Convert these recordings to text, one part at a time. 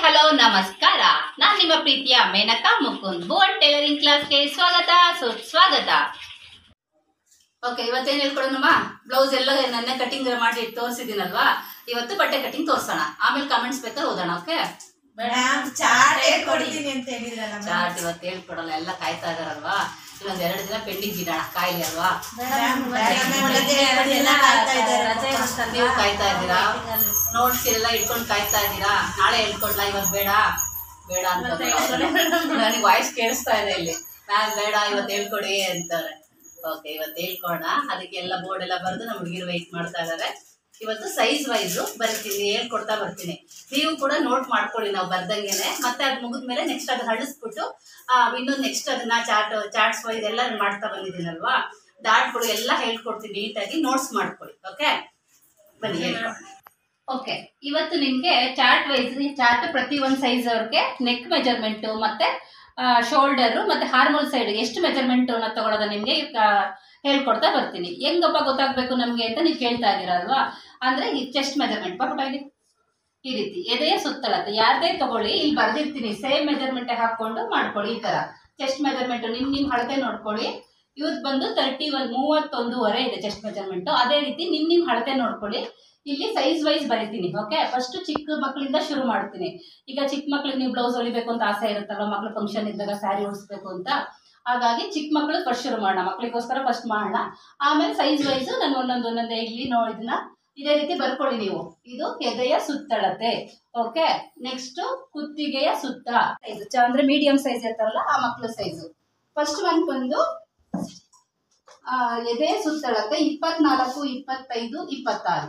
Hello ನಮಸ್ಕಾರ ನಾನ್ ನಿಮ್ಮ ಪ್ರೀತಿಯ ಮೇನಕಾ ಮುಕುಂದ್ ಬೋರ್ಡ್ ಟೈಲರಿಂಗ್ ಕ್ಲಾಸ್ಗೆ ಸ್ವಾಗತ ಸುಸ್ವಾಗತ ಓಕೆ ಇವತ್ತೇನು ಹೇಳ್ಕೊಡೋಣಮ್ಮ ಬ್ಲೌಸ್ ಎಲ್ಲ ನನ್ನೇ ಕಟಿಂಗ್ ಮಾಡಿ ತೋರಿಸಿದ್ದೀನಲ್ವಾ ಇವತ್ತು ಬಟ್ಟೆ ಕಟಿಂಗ್ ತೋರ್ಸೋಣ ಆಮೇಲೆ ಕಮೆಂಟ್ಸ್ ಬೇಕಾದ್ರೆ ಓದೋಣ ಓಕೆ ಮೇಡಮ್ ಚಾಟ್ ಹೇಳ್ಕೊಡ್ತೀನಿ ಅಂತ ಹೇಳಿದ್ರಲ್ಲ ಚಾರ್ಟ್ ಇವತ್ತು ಹೇಳ್ಕೊಡಲ್ಲ ಎಲ್ಲ ಕಾಯ್ತಾ ಇದಾರಲ್ವಾ ಇನ್ನೊಂದ್ ಎರಡು ದಿನ ಪೆಂಡಿಂಗ್ ಇಡೋಣ ಕಾಯ್ಲಿ ಅಲ್ವಾ ಮೇಡಮ್ ಎಲ್ಲ ಕಾಯ್ತಾ ಇದ್ದಾರೆ ನೀವು ಕಾಯ್ತಾ ಇದ್ದೀರಾ ನೋಟ್ಸ್ ಎಲ್ಲ ಇಟ್ಕೊಂಡು ಕಾಯ್ತಾ ಇದ್ದೀರಾ ನಾಳೆ ಹೇಳ್ಕೊಡ್ಲಾ ಇವತ್ತು ಬೇಡ ಬೇಡ ಅಂತ ನನಗೆ ವಾಯ್ಸ್ ಕೇಳಿಸ್ತಾ ಇದೆ ಇಲ್ಲಿ ನಾನ್ ಬೇಡ ಇವತ್ತು ಹೇಳ್ಕೊಡಿ ಅಂತಾರೆ ಓಕೆ ಇವತ್ತು ಹೇಳ್ಕೊಣ ಅದಕ್ಕೆಲ್ಲ ಬೋರ್ಡ್ ಎಲ್ಲ ಬರೆದು ನಮ್ಮ ಹುಡುಗಿರು ವೆಯ್ಟ್ ಮಾಡ್ತಾ ಇದ್ದಾರೆ ಇವತ್ತು ಸೈಜ್ ವೈಸು ಬರ್ತೀನಿ ಹೇಳ್ಕೊಡ್ತಾ ಬರ್ತೀನಿ ನೀವು ಕೂಡ ನೋಟ್ ಮಾಡ್ಕೊಳ್ಳಿ ನಾವು ಬರ್ದಂಗೆನೆ ಮತ್ತೆ ಅದು ಮುಗಿದ್ಮೇಲೆ ನೆಕ್ಸ್ಟ್ ಅದು ಹಳಿಸ್ಬಿಟ್ಟು ಇನ್ನೊಂದು ನೆಕ್ಸ್ಟ್ ಅದನ್ನ ಚಾರ್ಟ್ ಚಾರ್ಟ್ಸ್ ವೈಸ್ ಎಲ್ಲ ಮಾಡ್ತಾ ಬಂದಿದ್ದೀನಲ್ವಾ ಡಾಟ್ಗಳು ಎಲ್ಲ ಹೇಳ್ಕೊಡ್ತೀನಿ ನೀಟಾಗಿ ನೋಟ್ಸ್ ಮಾಡ್ಕೊಳ್ಳಿ ಓಕೆ ಬನ್ನಿ ಹೇಳ್ಕೊಡೋಣ ಓಕೆ ಇವತ್ತು ನಿಮ್ಗೆ ಚಾರ್ಟ್ ವೈಸ್ ಚಾರ್ಟ್ ಪ್ರತಿ ಒಂದು ಸೈಜ್ ಅವ್ರಿಗೆ ನೆಕ್ ಮೆಜರ್ಮೆಂಟ್ ಮತ್ತೆ ಶೋಲ್ಡರ್ ಮತ್ತೆ ಹಾರ್ಮೋನ್ ಸೈಡ್ ಎಷ್ಟು ಮೆಜರ್ಮೆಂಟ್ ನ ತಗೊಳ್ಳೋದ ನಿಮ್ಗೆ ಆ, ಹೇಳ್ಕೊಡ್ತಾ ಬರ್ತೀನಿ ಹೆಂಗಪ್ಪ ಗೊತ್ತಾಗ್ಬೇಕು ನಮ್ಗೆ ಅಂತ ನೀವು ಕೇಳ್ತಾ ಇದೀರ ಅಲ್ವಾ ಅಂದ್ರೆ ಈ ಚೆಸ್ಟ್ ಮೆಜರ್ಮೆಂಟ್ ಪಾಪಟ ಇಲ್ಲಿ ಈ ರೀತಿ ಎದೆಯ ಸುತ್ತಳತೆ ಯಾರ್ದೇ ತಗೊಳ್ಳಿ ಇಲ್ಲಿ ಬರ್ದಿರ್ತೀನಿ ಸೇಮ್ ಮೆಜರ್ಮೆಂಟ್ ಹಾಕೊಂಡು ಮಾಡ್ಕೊಳ್ಳಿ ಈ ತರ ಚೆಸ್ಟ್ ಮೆಜರ್ಮೆಂಟ್ ನಿಮ್ ನಿಮ್ ಅಳತೆ ನೋಡ್ಕೊಳ್ಳಿ ಇವ್ರದ್ದು ಬಂದು ತರ್ಟಿ ಒನ್ ಮೂವತ್ತೊಂದೂವರೆ ಇದೆ ಚೆಸ್ಟ್ ಮೆಜರ್ಮೆಂಟ್ ಅದೇ ರೀತಿ ನಿಮ್ ನಿಮ್ ಅಳತೆ ನೋಡ್ಕೊಳ್ಳಿ ಇಲ್ಲಿ ಸೈಜ್ ವೈಸ್ ಬರಿತೀನಿ ಓಕೆ ಫಸ್ಟ್ ಚಿಕ್ಕ ಮಕ್ಕಳಿಂದ ಶುರು ಮಾಡ್ತೀನಿ ಈಗ ಚಿಕ್ಕ ಮಕ್ಳಿಗೆ ನೀವು ಬ್ಲೌಸ್ ಹೊಲಿಬೇಕು ಅಂತ ಆಸೆ ಇರುತ್ತಲ್ವ ಮಕ್ಳು ಫಂಕ್ಷನ್ ಇದ್ದಾಗ ಸ್ಯಾರಿ ಉಡಿಸ್ಬೇಕು ಅಂತ ಹಾಗಾಗಿ ಚಿಕ್ಕ ಮಕ್ಳು ಫಸ್ಟ್ ಶುರು ಮಾಡೋಣ ಮಕ್ಳಿಗೋಸ್ಕರ ಫಸ್ಟ್ ಮಾಡೋಣ ಆಮೇಲೆ ಸೈಜ್ ವೈಸ್ ನಾನು ಒಂದೊಂದು ಒಂದೊಂದೇ ಇಲ್ಲಿ ನೋಡಿದ್ನ ಇದೇ ರೀತಿ ಬರ್ಕೊಳ್ಳಿ ನೀವು ಇದು ಎದೆಯ ಸುತ್ತಳತೆ ಓಕೆ ನೆಕ್ಸ್ಟ್ ಕುತ್ತಿಗೆಯ ಸುತ್ತ ಸೈಜ್ ಅಂದ್ರೆ ಮೀಡಿಯಂ ಸೈಜ್ ಇರ್ತಾರಲ್ಲ ಆ ಮಕ್ಳ ಸೈಜು ಫಸ್ಟ್ ಒನ್ ಬಂದು ಆ, ಎದೆಯ ಸುತ್ತಳತೆ ಇಪ್ಪತ್ನಾಲ್ಕು ಇಪ್ಪತ್ತೈದು ಇಪ್ಪತ್ತಾರು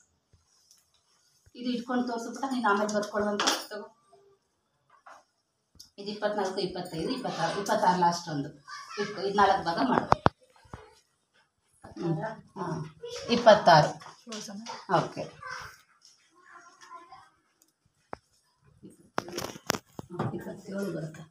ಇದು ಇಟ್ಕೊಂಡು ತೋರಿಸ್ಬಿಟ್ಟ ನೀನು ಆಮೇಲೆ ಬರ್ಕೊಳ್ಳುವಂತ ತಗೋ ಇದು ಇಪ್ಪತ್ನಾಲ್ಕು ಇಪ್ಪತ್ತೈದು ಇಪ್ಪತ್ತಾರು ಇಪ್ಪತ್ತಾರು ಲಾಸ್ಟ್ ಒಂದು ಇಟ್ಕೊ ಇದು ನಾಲ್ಕು ಭಾಗ ಮಾಡು ಹ್ಮ್. ಹಾ. ಇಪ್ಪತ್ತಾರು ಓಕೆ ಇಪ್ಪತ್ತೇಳು ಬರುತ್ತೆ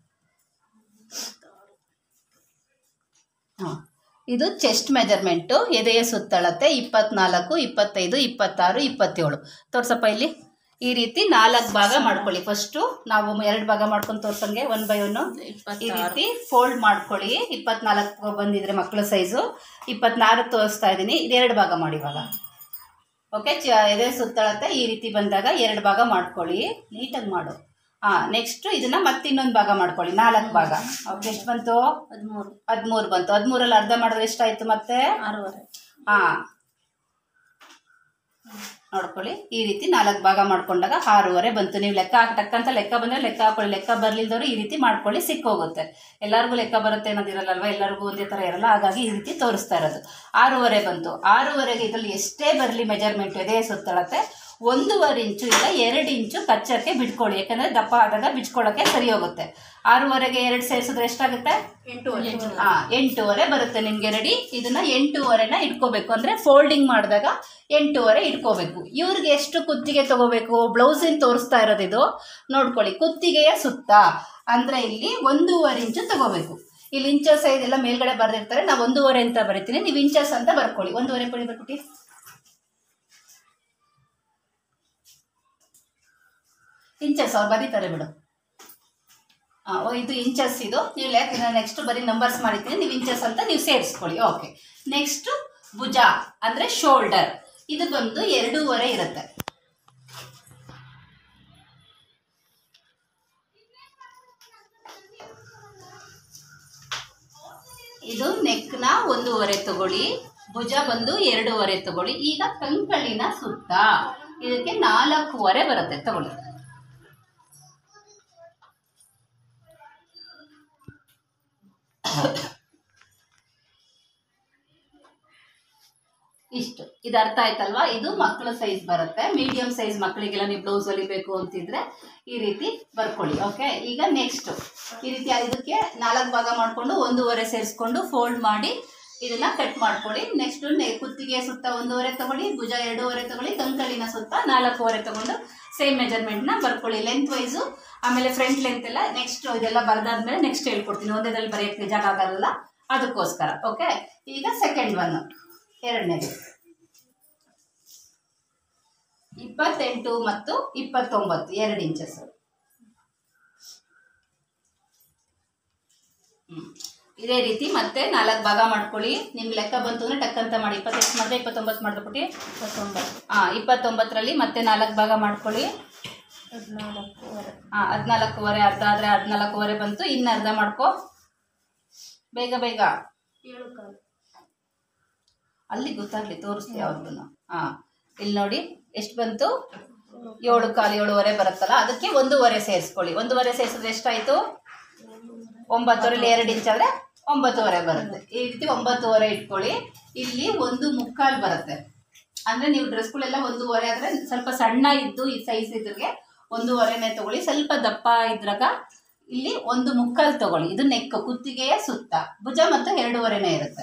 ಹಾಂ ಇದು ಚೆಸ್ಟ್ ಮೆಜರ್ಮೆಂಟು ಎದೆಯ ಸುತ್ತಳತೆ ಇಪ್ಪತ್ನಾಲ್ಕು ಇಪ್ಪತ್ತೈದು ಇಪ್ಪತ್ತಾರು ಇಪ್ಪತ್ತೇಳು ತೋರ್ಸಪ್ಪ ಇಲ್ಲಿ ಈ ರೀತಿ ನಾಲ್ಕು ಭಾಗ ಮಾಡ್ಕೊಳ್ಳಿ ಫಸ್ಟು ನಾವು ಎರಡು ಭಾಗ ಮಾಡ್ಕೊಂಡು ತೋರ್ಸಂಗೆ ಒನ್ ಬೈ ಒನ್ ಈ ರೀತಿ ಫೋಲ್ಡ್ ಮಾಡ್ಕೊಳ್ಳಿ ಇಪ್ಪತ್ನಾಲ್ಕು ಬಂದಿದ್ರೆ ಮಕ್ಕಳ ಸೈಜು ಇಪ್ಪತ್ನಾರು ತೋರಿಸ್ತಾ ಇದ್ದೀನಿ ಇದೆರಡು ಭಾಗ ಮಾಡಿ ಇವಾಗ ಓಕೆ ಚ ಎದೆ ಸುತ್ತಳತೆ ಈ ರೀತಿ ಬಂದಾಗ ಎರಡು ಭಾಗ ಮಾಡ್ಕೊಳ್ಳಿ ನೀಟಾಗಿ ಮಾಡು ಹಾಂ ನೆಕ್ಸ್ಟ್ ಇದನ್ನ ಮತ್ತೆ ಇನ್ನೊಂದು ಭಾಗ ಮಾಡ್ಕೊಳ್ಳಿ ನಾಲ್ಕು ಭಾಗ ಓಕೆ ಎಷ್ಟು ಬಂತು ಹದಿಮೂರು ಹದಿಮೂರು ಬಂತು ಹದಿಮೂರಲ್ಲಿ ಅರ್ಧ ಮಾಡಿದ್ರೆ ಎಷ್ಟಾಯ್ತು ಮತ್ತೆ ಆರೂವರೆ ಹಾಂ ನೋಡ್ಕೊಳ್ಳಿ ಈ ರೀತಿ ನಾಲ್ಕು ಭಾಗ ಮಾಡ್ಕೊಂಡಾಗ ಆರೂವರೆ ಬಂತು ನೀವು ಲೆಕ್ಕ ಹಾಕ್ತಕ್ಕಂಥ ಲೆಕ್ಕ ಬಂದರೆ ಲೆಕ್ಕ ಹಾಕೊಳ್ಳಿ ಲೆಕ್ಕ ಬರಲಿಲ್ದವರು ಈ ರೀತಿ ಮಾಡ್ಕೊಳ್ಳಿ ಸಿಕ್ಕೋಗುತ್ತೆ ಎಲ್ಲರಿಗೂ ಲೆಕ್ಕ ಬರುತ್ತೆ ಅನ್ನೋದಿರಲ್ಲಲ್ವ ಎಲ್ಲರಿಗೂ ಒಂದೇ ಥರ ಇರಲ್ಲ ಹಾಗಾಗಿ ಈ ರೀತಿ ತೋರಿಸ್ತಾ ಇರೋದು ಆರೂವರೆ ಬಂತು ಆರೂವರೆಗೆ ಇದರಲ್ಲಿ ಎಷ್ಟೇ ಬರಲಿ ಮೆಜರ್ಮೆಂಟ್ ಎದೆ ಸುತ್ತಳತೆ ಒಂದೂವರೆ ಇಂಚು ಇಲ್ಲ ಎರಡು ಇಂಚು ಕಚ್ಚಕ್ಕೆ ಬಿಟ್ಕೊಳ್ಳಿ ಯಾಕಂದರೆ ದಪ್ಪ ಆದಾಗ ಬಿಚ್ಕೊಳ್ಳೋಕ್ಕೆ ಸರಿ ಹೋಗುತ್ತೆ ಆರೂವರೆಗೆ ಎರಡು ಸೇರಿಸಿದ್ರೆ ಎಷ್ಟಾಗುತ್ತೆ ಎಂಟೂವರೆ ಹಾಂ ಎಂಟೂವರೆ ಬರುತ್ತೆ ನಿಮಗೆ ರೆಡಿ ಇದನ್ನ ಎಂಟೂವರೆನ ಇಟ್ಕೋಬೇಕು ಅಂದರೆ ಫೋಲ್ಡಿಂಗ್ ಮಾಡಿದಾಗ ಎಂಟೂವರೆ ಇಟ್ಕೋಬೇಕು ಇವ್ರಿಗೆ ಎಷ್ಟು ಕುತ್ತಿಗೆ ತಗೋಬೇಕು ಬ್ಲೌಸಿನ ತೋರಿಸ್ತಾ ಇರೋದು ಇದು ನೋಡ್ಕೊಳ್ಳಿ ಕುತ್ತಿಗೆಯ ಸುತ್ತ ಅಂದರೆ ಇಲ್ಲಿ ಒಂದೂವರೆ ಇಂಚು ತಗೋಬೇಕು ಇಲ್ಲಿ ಇಂಚಸ್ ಇದೆಲ್ಲ ಮೇಲ್ಗಡೆ ಬರೆದಿರ್ತಾರೆ ನಾವು ಒಂದೂವರೆ ಅಂತ ಬರಿತೀನಿ ನೀವು ಇಂಚಸ್ ಅಂತ ಬರ್ಕೊಳ್ಳಿ ಒಂದೂವರೆ ಕೊಡಿ ಬರ್ಬಿಟ್ಟು ಇಂಚಸ್ ಅವ್ರು ಬರೀತಾರೆ ಬಿಡು ಆ, ಓ, ಇದು ಇಂಚಸ್ ಇದು ನೀವು ಲೆಕ್ಕ ನೆಕ್ಸ್ಟ್ ಬರೀ ನಂಬರ್ಸ್ ಮಾಡಿದ್ದೀನಿ ನೀವು ಇಂಚಸ್ ಅಂತ ನೀವು ಸೇರಿಸ್ಕೊಳ್ಳಿ ಓಕೆ ನೆಕ್ಸ್ಟ್ ಭುಜ ಅಂದರೆ ಶೋಲ್ಡರ್ ಇದು ಬಂದು ಎರಡೂವರೆ ಇರುತ್ತೆ ಇದು ನೆಕ್ನ ಒಂದೂವರೆ ತಗೊಳ್ಳಿ ಭುಜ ಬಂದು ಎರಡೂವರೆ ತಗೊಳ್ಳಿ ಈಗ ಕಂಕಳಿನ ಸುತ್ತ ಇದಕ್ಕೆ ನಾಲ್ಕೂವರೆ ಬರುತ್ತೆ ತಗೊಳ್ಳಿ ಇಷ್ಟು ಇದು ಅರ್ಥ ಆಯ್ತಲ್ವಾ ಇದು ಮಕ್ಕಳ ಸೈಜ್ ಬರುತ್ತೆ ಮೀಡಿಯಂ ಸೈಜ್ ಮಕ್ಕಳಿಗೆಲ್ಲ ನೀವು ಬ್ಲೌಸ್ ಹೊಲಿಬೇಕು ಅಂತಿದ್ರೆ ಈ ರೀತಿ ಬರ್ಕೊಳ್ಳಿ ಓಕೆ ಈಗ ನೆಕ್ಸ್ಟ್ ಈ ರೀತಿ ಇದಕ್ಕೆ ನಾಲ್ಕು ಭಾಗ ಮಾಡಿಕೊಂಡು ಒಂದೂವರೆ ಸೇರಿಸ್ಕೊಂಡು ಫೋಲ್ಡ್ ಮಾಡಿ ಇದನ್ನ ಕಟ್ ಮಾಡ್ಕೊಳ್ಳಿ ನೆಕ್ಸ್ಟ್ ಕುತ್ತಿಗೆ ಸುತ್ತ ಒಂದೂವರೆ ತಗೊಳ್ಳಿ ಭುಜ ಎರಡೂವರೆ ತಗೊಳ್ಳಿ ಕಂಕಳಿನ ಸುತ್ತ ನಾಲ್ಕೂವರೆ ತಗೊಂಡು ಸೇಮ್ ಮೆಜರ್ಮೆಂಟ್ನ ಬರ್ಕೊಳ್ಳಿ ಲೆಂತ್ ವೈಸು ಆಮೇಲೆ ಫ್ರಂಟ್ ಲೆಂತ್ ಎಲ್ಲ ನೆಕ್ಸ್ಟ್ ಇದೆಲ್ಲ ಬರೆದಾದ್ಮೇಲೆ ನೆಕ್ಸ್ಟ್ ಹೇಳ್ಕೊಡ್ತೀನಿ ಒಂದೇದಲ್ಲಿ ಬರೆಯೋಕ್ಕೆ ಜಾಗ ಆಗಲ್ಲ ಅದಕ್ಕೋಸ್ಕರ ಓಕೆ ಈಗ ಸೆಕೆಂಡ್ ಒನ್ ಎರಡನೇದು ಇಪ್ಪತ್ತೆಂಟು ಮತ್ತು ಇಪ್ಪತ್ತೊಂಬತ್ತು ಎರಡು ಇಂಚಸ್ ಹ್ಮ್. ಇದೇ ರೀತಿ ಮತ್ತೆ ನಾಲ್ಕು ಭಾಗ ಮಾಡ್ಕೊಳ್ಳಿ ನಿಮ್ಗೆ ಲೆಕ್ಕ ಬಂತು ಅಂದರೆ ಟಕ್ ಅಂತ ಮಾಡಿ ಇಪ್ಪತ್ತೆಷ್ಟು ಮಾಡಿದೆ ಇಪ್ಪತ್ತೊಂಬತ್ತು ಮಾಡಿದ್ಬಿಟ್ಟು ಇಪ್ಪತ್ತೊಂಬತ್ತು ಹಾಂ ಇಪ್ಪತ್ತೊಂಬತ್ತರಲ್ಲಿ ಮತ್ತೆ ನಾಲ್ಕು ಭಾಗ ಮಾಡ್ಕೊಳ್ಳಿ ಹದಿನಾಲ್ಕೂವರೆ ಹಾಂ ಹದಿನಾಲ್ಕೂವರೆ ಅರ್ಧ ಆದರೆ ಹದಿನಾಲ್ಕೂವರೆ ಬಂತು ಇನ್ನು ಅರ್ಧ ಮಾಡ್ಕೊ ಬೇಗ ಬೇಗ ಏಳು ಕಾಲು ಅಲ್ಲಿ ಗೊತ್ತಾಗ್ಲಿ ತೋರಿಸ್ತೀವಿ ಅವ್ರಿಗೂ ಹಾಂ ಇಲ್ಲಿ ನೋಡಿ ಎಷ್ಟು ಬಂತು ಏಳು ಕಾಲು ಏಳುವರೆ ಬರುತ್ತಲ್ಲ ಅದಕ್ಕೆ ಒಂದೂವರೆ ಸೇರಿಸ್ಕೊಳ್ಳಿ ಒಂದೂವರೆ ಸೇರಿಸಿದ್ರೆ ಎಷ್ಟಾಯಿತು ಒಂಬತ್ತುವರೆಲಿ ಎರಡು ಇಂಚ್ ಆದರೆ ಒಂಬತ್ತುವರೆ ಬರುತ್ತೆ ಈ ರೀತಿ ಒಂಬತ್ತುವರೆ ಇಟ್ಕೊಳ್ಳಿ ಇಲ್ಲಿ ಒಂದು ಮುಕ್ಕಾಲು ಬರುತ್ತೆ ಅಂದರೆ ನೀವು ಡ್ರೆಸ್ಗಳೆಲ್ಲ ಒಂದೂವರೆ ಆದರೆ ಸ್ವಲ್ಪ ಸಣ್ಣ ಇದ್ದು ಈ ಸೈಜ್ ಇದ್ರಿಗೆ ಒಂದೂವರೆನೇ ತಗೊಳ್ಳಿ ಸ್ವಲ್ಪ ದಪ್ಪ ಇದ್ರಾಗ ಇಲ್ಲಿ ಒಂದು ಮುಕ್ಕಾಲು ತಗೊಳ್ಳಿ ಇದು ನೆಕ್ ಕುತ್ತಿಗೆಯ ಸುತ್ತ ಭುಜ ಮತ್ತು ಎರಡೂವರೆನೇ ಇರುತ್ತೆ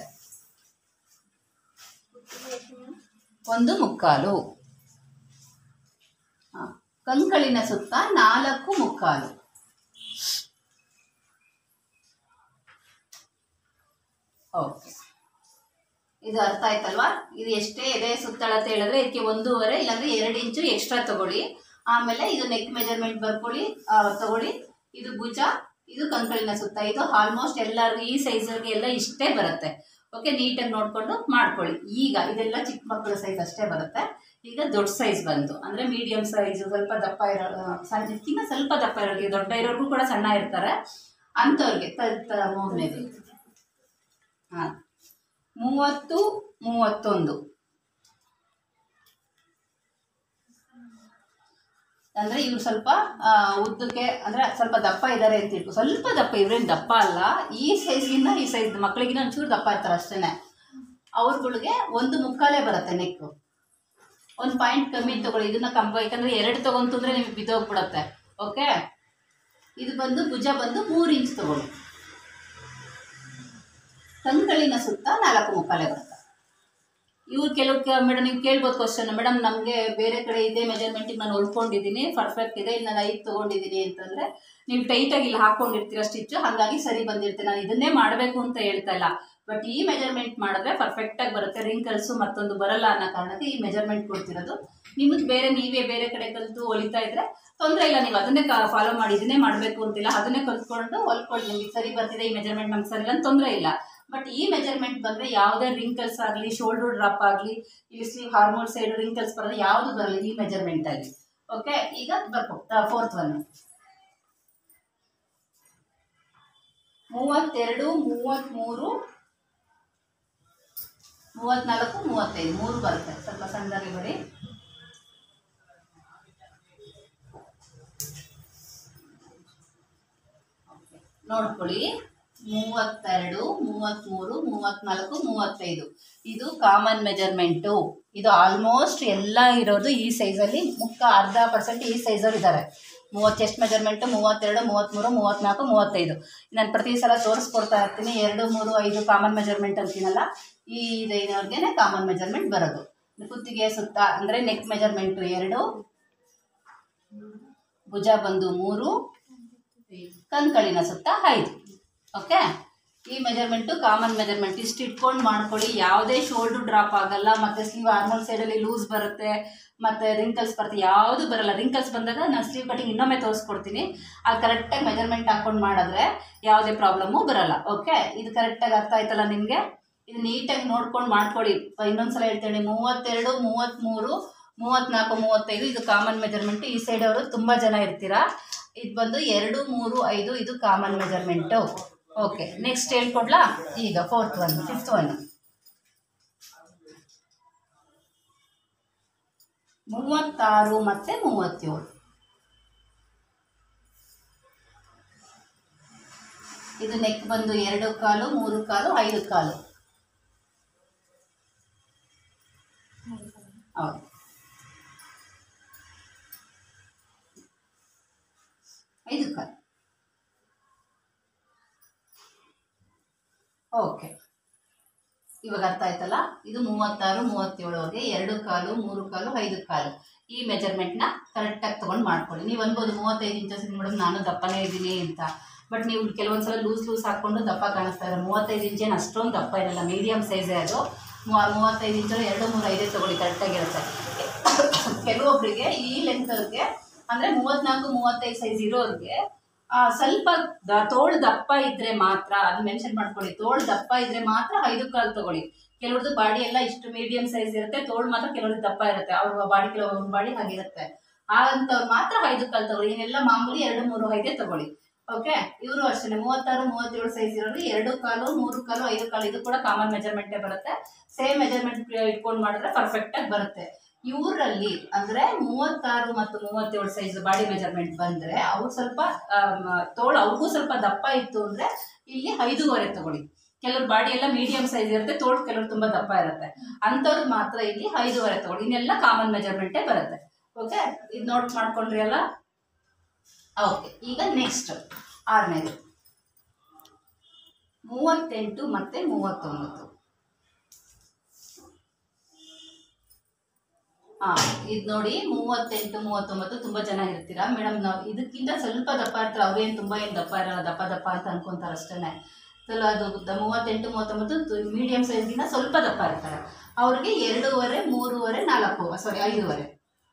ಒಂದು ಮುಕ್ಕಾಲು ಹ. ಕಂಕಳಿನ ಸುತ್ತ ನಾಲ್ಕು ಮುಕ್ಕಾಲು ಓಕೆ ಇದು ಅರ್ಥ ಆಯ್ತಲ್ವಾ ಇದು ಎಷ್ಟೇ ಎದೆ ಸುತ್ತಳತೆ ಹೇಳಿದ್ರೆ ಇದಕ್ಕೆ ಒಂದೂವರೆ ಇಲ್ಲಾಂದ್ರೆ ಎರಡು ಇಂಚು ಎಕ್ಸ್ಟ್ರಾ ತಗೊಳ್ಳಿ ಆಮೇಲೆ ಇದು ನೆಕ್ ಮೆಜರ್ಮೆಂಟ್ ಬರ್ಕೊಳ್ಳಿ ಆ, ತಗೊಳ್ಳಿ ಇದು ಭುಜ ಇದು ಕಂಕಳಿನ ಸುತ್ತ ಇದು ಆಲ್ಮೋಸ್ಟ್ ಎಲ್ಲರಿಗೂ ಈ ಸೈಜ್ಗೆ ಎಲ್ಲ ಇಷ್ಟೇ ಬರುತ್ತೆ ಓಕೆ ನೀಟಾಗಿ ನೋಡ್ಕೊಂಡು ಮಾಡ್ಕೊಳ್ಳಿ ಈಗ ಇದೆಲ್ಲ ಚಿಕ್ಕ ಮಕ್ಕಳ ಸೈಜ್ ಅಷ್ಟೇ ಬರುತ್ತೆ ಈಗ ದೊಡ್ಡ ಸೈಜ್ ಬಂತು ಅಂದರೆ ಮೀಡಿಯಂ ಸೈಜ್ ಸ್ವಲ್ಪ ದಪ್ಪ ಇರೋ ಆ, ಸಣ್ಣ ಇದಕ್ಕಿಂತ ಸ್ವಲ್ಪ ದಪ್ಪ ಇರೋರಿಗೆ ದೊಡ್ಡ ಇರೋರ್ಗೂ ಕೂಡ ಸಣ್ಣ ಇರ್ತಾರೆ ಅಂಥವ್ರಿಗೆ ತ ತ- ಮೂರನೇದು ಹಾಂ ಮೂವತ್ತು ಮೂವತ್ತೊಂದು ಅಂದರೆ ಇವ್ರು ಸ್ವಲ್ಪ ಆ, ಉದ್ದಕ್ಕೆ ಅಂದರೆ ಸ್ವಲ್ಪ ದಪ್ಪ ಇದ್ದಾರೆ ಅಂತ ಇಟ್ಕೊ ಸ್ವಲ್ಪ ದಪ್ಪ ಇವ್ರೇನು ದಪ್ಪ ಅಲ್ಲ ಈ ಸೈಜ್ಗಿಂತ ಈ ಸೈಜ್ ಮಕ್ಕಳಿಗಿನ್ನ ಒಂಚೂರು ದಪ್ಪ ಇರ್ತಾರೆ ಅಷ್ಟೇ ಅವ್ರುಗಳಿಗೆ ಒಂದು ಮುಕ್ಕಾಲೇ ಬರುತ್ತೆ ನೆಕ್ಕು ಒಂದು ಪಾಯಿಂಟ್ ಕಮ್ಮಿ ತಗೊಳ್ಳಿ ಇದನ್ನ ಕಂಬ ಯಾಕಂದರೆ ಎರಡು ತಗೊಂತಂದ್ರೆ ನಿಮಗೆ ಬಿದ್ದೋಗ್ಬಿಡತ್ತೆ ಓಕೆ ಇದು ಬಂದು ಭುಜ ಬಂದು ಮೂರು ಇಂಚ್ ತಗೊಳ್ಳಿ ಕಂಗಳಿನ ಸುತ್ತ ನಾಲ್ಕು ಮುಕ್ಕಾಲೆ ಬರುತ್ತೆ ಇವ್ರು ಕೆಲವು ಮೇಡಮ್ ನೀವು ಕೇಳ್ಬೋದು ಕ್ವಶನ್ ಮೇಡಮ್ ನಮಗೆ ಬೇರೆ ಕಡೆ ಇದೇ ಮೆಜರ್ಮೆಂಟಿಗೆ ನಾನು ಹೊಲ್ಕೊಂಡಿದ್ದೀನಿ ಪರ್ಫೆಕ್ಟ್ ಇದೆ ಇಲ್ಲಿ ನಾನು ಐದು ತೊಗೊಂಡಿದ್ದೀನಿ ಅಂತಂದರೆ ನೀವು ಟೈಟಾಗಿ ಇಲ್ಲಿ ಹಾಕ್ಕೊಂಡಿರ್ತೀರ ಸ್ಟಿಚ್ಚು ಹಾಗಾಗಿ ಸರಿ ಬಂದಿರುತ್ತೆ ನಾನು ಇದನ್ನೇ ಮಾಡಬೇಕು ಅಂತ ಹೇಳ್ತಾ ಇಲ್ಲ ಬಟ್ ಈ ಮೆಜರ್ಮೆಂಟ್ ಮಾಡಿದ್ರೆ ಪರ್ಫೆಕ್ಟಾಗಿ ಬರುತ್ತೆ ರಿಂಕಲ್ಸು ಮತ್ತೊಂದು ಬರಲ್ಲ ಅನ್ನೋ ಕಾರಣಕ್ಕೆ ಈ ಮೆಜರ್ಮೆಂಟ್ ಕೊಡ್ತಿರೋದು ನಿಮಗೆ ಬೇರೆ ನೀವೇ ಬೇರೆ ಕಡೆ ಕಲಿತು ಹೊಲಿತಾ ಇದ್ರೆ ತೊಂದರೆ ಇಲ್ಲ ನೀವು ಅದನ್ನೇ ಫಾಲೋ ಮಾಡಿ ಇದನ್ನೇ ಮಾಡಬೇಕು ಅಂತಿಲ್ಲ ಅದನ್ನೇ ಕಲ್ತ್ಕೊಂಡು ಹೊಲ್ಕೊಳ್ಳಿ ನಿಮಗೆ ಸರಿ ಬರ್ತಿದೆ ಈ ಮೆಜರ್ಮೆಂಟ್ ನಮ್ಗೆ ಸರಿ ಇಲ್ಲ ಅಂತ ತೊಂದರೆ ಇಲ್ಲ ಬಟ್ ಈ ಮೆಜರ್ಮೆಂಟ್ ಬಂದರೆ ಯಾವುದೇ ರಿಂಕಲ್ಸ್ ಆಗಲಿ ಶೋಲ್ಡರ್ ಡ್ರಾಪ್ ಆಗಲಿ ಇಲ್ಲಿ ಸ್ಲೀವ್ ಹಾರ್ಮೋನ್ ಸೈಡ್ ರಿಂಕಲ್ಸ್ ಬರೋದು ಯಾವುದು ಬರಲ್ಲ ಈ ಮೆಜರ್ಮೆಂಟಲ್ಲಿ ಓಕೆ ಈಗ ಬರ್ಕೊ ಫೋರ್ತ್ ಒನ್ ಮೂವತ್ತೆರಡು ಮೂವತ್ತ್ಮೂರು ಮೂವತ್ನಾಲ್ಕು ಮೂವತ್ತೈದು ಮೂರು ಬರುತ್ತೆ ಸ್ವಲ್ಪ ಸಣ್ಣದಾಗಿ ಬರೀ ನೋಡ್ಕೊಳ್ಳಿ ಮೂವತ್ತೆರಡು ಮೂವತ್ತ್ಮೂರು ಮೂವತ್ತ್ನಾಲ್ಕು ಮೂವತ್ತೈದು ಇದು ಕಾಮನ್ ಮೆಜರ್ಮೆಂಟು ಇದು ಆಲ್ಮೋಸ್ಟ್ ಎಲ್ಲ ಇರೋದು ಈ ಸೈಜಲ್ಲಿ ಮುಕ್ಕ ಅರ್ಧ ಪರ್ಸೆಂಟ್ ಈ ಸೈಜವ್ರು ಇದ್ದಾರೆ ಮೂವತ್ತು ಚೆಸ್ಟ್ ಮೆಜರ್ಮೆಂಟು ಮೂವತ್ತೆರಡು ಮೂವತ್ತ್ಮೂರು ಮೂವತ್ತ್ನಾಲ್ಕು ಮೂವತ್ತೈದು ನಾನು ಪ್ರತಿ ಸಲ ತೋರಿಸ್ಕೊಡ್ತಾ ಇರ್ತೀನಿ ಎರಡು ಮೂರು ಐದು ಕಾಮನ್ ಮೆಜರ್ಮೆಂಟ್ ಅಂತೀನಲ್ಲ ಈ ಇದೈನವ್ರಿಗೆ ಕಾಮನ್ ಮೆಜರ್ಮೆಂಟ್ ಬರೋದು ಕುತ್ತಿಗೆ ಸುತ್ತ ಅಂದರೆ ನೆಕ್ ಮೆಜರ್ಮೆಂಟು ಎರಡು ಭುಜ ಬಂದು ಮೂರು ಕಂಕಳಿನ ಸುತ್ತ ಐದು ಓಕೆ ಈ ಮೆಜರ್ಮೆಂಟು ಕಾಮನ್ ಮೆಜರ್ಮೆಂಟ್ ಇಷ್ಟು ಇಟ್ಕೊಂಡು ಮಾಡ್ಕೊಳ್ಳಿ ಯಾವುದೇ ಶೋಲ್ಡ್ರು ಡ್ರಾಪ್ ಆಗಲ್ಲ ಮತ್ತು ಸ್ಲೀವ್ ಆರ್ಮಲ್ ಸೈಡಲ್ಲಿ ಲೂಸ್ ಬರುತ್ತೆ ಮತ್ತು ರಿಂಕಲ್ಸ್ ಬರುತ್ತೆ ಯಾವುದು ಬರಲ್ಲ ರಿಂಕಲ್ಸ್ ಬಂದಾಗ ನಾನು ಸ್ಲೀವ್ ಕಟಿಂಗ್ ಇನ್ನೊಮ್ಮೆ ತೋರಿಸ್ಕೊಡ್ತೀನಿ ಅದು ಕರೆಕ್ಟಾಗಿ ಮೆಜರ್ಮೆಂಟ್ ಹಾಕ್ಕೊಂಡು ಮಾಡಿದ್ರೆ ಯಾವುದೇ ಪ್ರಾಬ್ಲಮ್ಮು ಬರಲ್ಲ ಓಕೆ ಇದು ಕರೆಕ್ಟಾಗಿ ಅರ್ಥ ಆಯ್ತಲ್ಲ ನಿಮಗೆ ಇದು ನೀಟಾಗಿ ನೋಡ್ಕೊಂಡು ಮಾಡ್ಕೊಳ್ಳಿ ಇನ್ನೊಂದ್ಸಲ ಹೇಳ್ತೇನೆ ಮೂವತ್ತೆರಡು ಮೂವತ್ತ್ಮೂರು ಮೂವತ್ತ್ನಾಲ್ಕು ಮೂವತ್ತೈದು ಇದು ಕಾಮನ್ ಮೆಜರ್ಮೆಂಟ್ ಈ ಸೈಡ್ ಅವರು ತುಂಬ ಜನ ಇರ್ತೀರಾ ಇದು ಬಂದು ಎರಡು ಮೂರು ಐದು ಇದು ಕಾಮನ್ ಮೆಜರ್ಮೆಂಟು ಓಕೆ ನೆಕ್ಸ್ಟ್ ಹೇಳ್ಕೊಡ್ಲಾ ಈಗ ಫೋರ್ತ್ ಒನ್ ಫಿಫ್ತ್ ಒನ್ ಮೂವತ್ತಾರು ಮತ್ತು ಮೂವತ್ತೇಳು ಇದು ನೆಕ್ ಬಂದು ಎರಡು ಕಾಲು ಮೂರು ಕಾಲು ಐದು ಕಾಲು ಹೌದು ಐದು ಕಾಲು ಓಕೆ ಇವಾಗ ಅರ್ಥ ಆಯ್ತಲ್ಲ ಇದು ಮೂವತ್ತಾರು ಮೂವತ್ತೇಳುವರೆಗೆ ಎರಡು ಕಾಲು ಮೂರು ಕಾಲು ಐದು ಕಾಲು ಈ ಮೆಜರ್ಮೆಂಟ್ನ ಕರೆಕ್ಟಾಗಿ ತೊಗೊಂಡು ಮಾಡ್ಕೊಳ್ಳಿ ನೀವು ಅನ್ಬೋದು ಮೂವತ್ತೈದು ಇಂಚಸ್ ಮೇಡಮ್ ನಾನು ದಪ್ಪನೇ ಇದ್ದೀನಿ ಅಂತ ಬಟ್ ನೀವು ಕೆಲವೊಂದು ಸಲ ಲೂಸ್ ಲೂಸ್ ಹಾಕ್ಕೊಂಡು ದಪ್ಪ ಕಾಣಿಸ್ತಾ ಇರೋ ಮೂವತ್ತೈದು ಇಂಚೇನು ಅಷ್ಟೊಂದು ದಪ್ಪ ಇರಲ್ಲ ಮೀಡಿಯಮ್ ಸೈಜೇ ಅದು ಮೂವ- ಮೂವತ್ತೈದು ಇಂಚು ಎರಡು ಮೂರು ಐದೇ ತೊಗೊಳ್ಳಿ ಕರೆಕ್ಟಾಗಿರುತ್ತೆ ಕೆಲವೊಬ್ಬರಿಗೆ ಈ ಲೆಂತ್ಗೆ ಅಂದರೆ ಮೂವತ್ತ್ನಾಲ್ಕು ಮೂವತ್ತೈದು ಸೈಜ್ ಇರೋರಿಗೆ ಆ, ಸ್ವಲ್ಪ ದ- ತೋಳು ದಪ್ಪ ಇದ್ರೆ ಮಾತ್ರ ಅದು ಮೆನ್ಷನ್ ಮಾಡ್ಕೊಳ್ಳಿ ತೋಳು ದಪ್ಪ ಇದ್ರೆ ಮಾತ್ರ ಐದು ಕಾಲು ತಗೊಳ್ಳಿ ಕೆಲವ್ರದ್ದು ಬಾಡಿ ಎಲ್ಲ ಇಷ್ಟು ಮೀಡಿಯಂ ಸೈಜ್ ಇರುತ್ತೆ ತೋಳು ಮಾತ್ರ ಕೆಲವ್ರದ್ದು ದಪ್ಪ ಇರುತ್ತೆ ಅವ್ರ ಬಾಡಿ ಕೆಲವ್ರ ಬಾಡಿ ಹಾಗಿರುತ್ತೆ ಅಂತವ್ರು ಮಾತ್ರ ಐದು ಕಾಲು ತಗೊಳ್ಳಿ ಏನೆಲ್ಲ ಮಾಮೂಲಿ ಎರಡು ಮೂರು ಐದೇ ತಗೊಳ್ಳಿ ಓಕೆ ಇವರು ಅಷ್ಟೇ ಮೂವತ್ತಾರು ಮೂವತ್ತೇಳು ಸೈಜ್ ಇರೋರು ಎರಡು ಕಾಲು ಮೂರು ಕಾಲು ಐದು ಕಾಲು ಇದು ಕೂಡ ಕಾಮನ್ ಮೆಜರ್ಮೆಂಟೇ ಬರುತ್ತೆ ಸೇಮ್ ಮೆಜರ್ಮೆಂಟ್ ಇಟ್ಕೊಂಡು ಮಾಡಿದ್ರೆ ಪರ್ಫೆಕ್ಟ್ ಆಗಿ ಬರುತ್ತೆ ಇವರಲ್ಲಿ ಅಂದ್ರೆ ಮೂವತ್ತಾರು ಮತ್ತು ಮೂವತ್ತೇಳು ಸೈಜ್ ಬಾಡಿ ಮೆಜರ್ಮೆಂಟ್ ಬಂದ್ರೆ ಅವ್ರು ಸ್ವಲ್ಪ ಆಮ್, ತೋಳು ಅವ್ರಿಗೂ ಸ್ವಲ್ಪ ದಪ್ಪ ಇತ್ತು ಅಂದ್ರೆ ಇಲ್ಲಿ ಐದೂವರೆ ತಗೊಳ್ಳಿ ಕೆಲವ್ರ ಬಾಡಿ ಎಲ್ಲ ಮೀಡಿಯಂ ಸೈಜ್ ಇರುತ್ತೆ ತೋಳು ಕೆಲವ್ರು ತುಂಬಾ ದಪ್ಪ ಇರುತ್ತೆ ಅಂಥವ್ರು ಮಾತ್ರ ಇಲ್ಲಿ ಐದೂವರೆ ತಗೊಳ್ಳಿ ಇನ್ನೆಲ್ಲ ಕಾಮನ್ ಮೆಜರ್ಮೆಂಟೇ ಬರುತ್ತೆ ಓಕೆ ಇದು ನೋಟ್ ಮಾಡ್ಕೊಂಡ್ರಿ ಅಲ್ಲ ಓಕೆ ಈಗ ನೆಕ್ಸ್ಟ್ ಆರನೇದು ಮೂವತ್ತೆಂಟು ಮತ್ತೆ ಮೂವತ್ತೊಂಬತ್ತು ಹಾ ಇದು ನೋಡಿ ಮೂವತ್ತೆಂಟು ಮೂವತ್ತೊಂಬತ್ತು ತುಂಬಾ ಜನ ಇರ್ತೀರಾ ಮೇಡಮ್ ನಾವು ಇದಕ್ಕಿಂತ ಸ್ವಲ್ಪ ದಪ್ಪ ಇರ್ತಾರೆ ಅವ್ರೇನು ತುಂಬಾ ಏನು ದಪ್ಪ ಇರಲ್ಲ ದಪ್ಪ ದಪ್ಪ ಅಂತ ಅನ್ಕೊಂತಾರೆ ಅಷ್ಟೇ ಸೊ ಅದು ದ- ಮೂವತ್ತೆಂಟು ಮೂವತ್ತೊಂಬತ್ತು ಮೀಡಿಯಂ ಸೈಜ್ಗಿಂತ ಸ್ವಲ್ಪ ದಪ್ಪ ಇರ್ತಾರೆ ಅವ್ರಿಗೆ ಎರಡೂವರೆ ಮೂರುವರೆ ನಾಲ್ಕು ಸಾರಿ ಐದೂವರೆ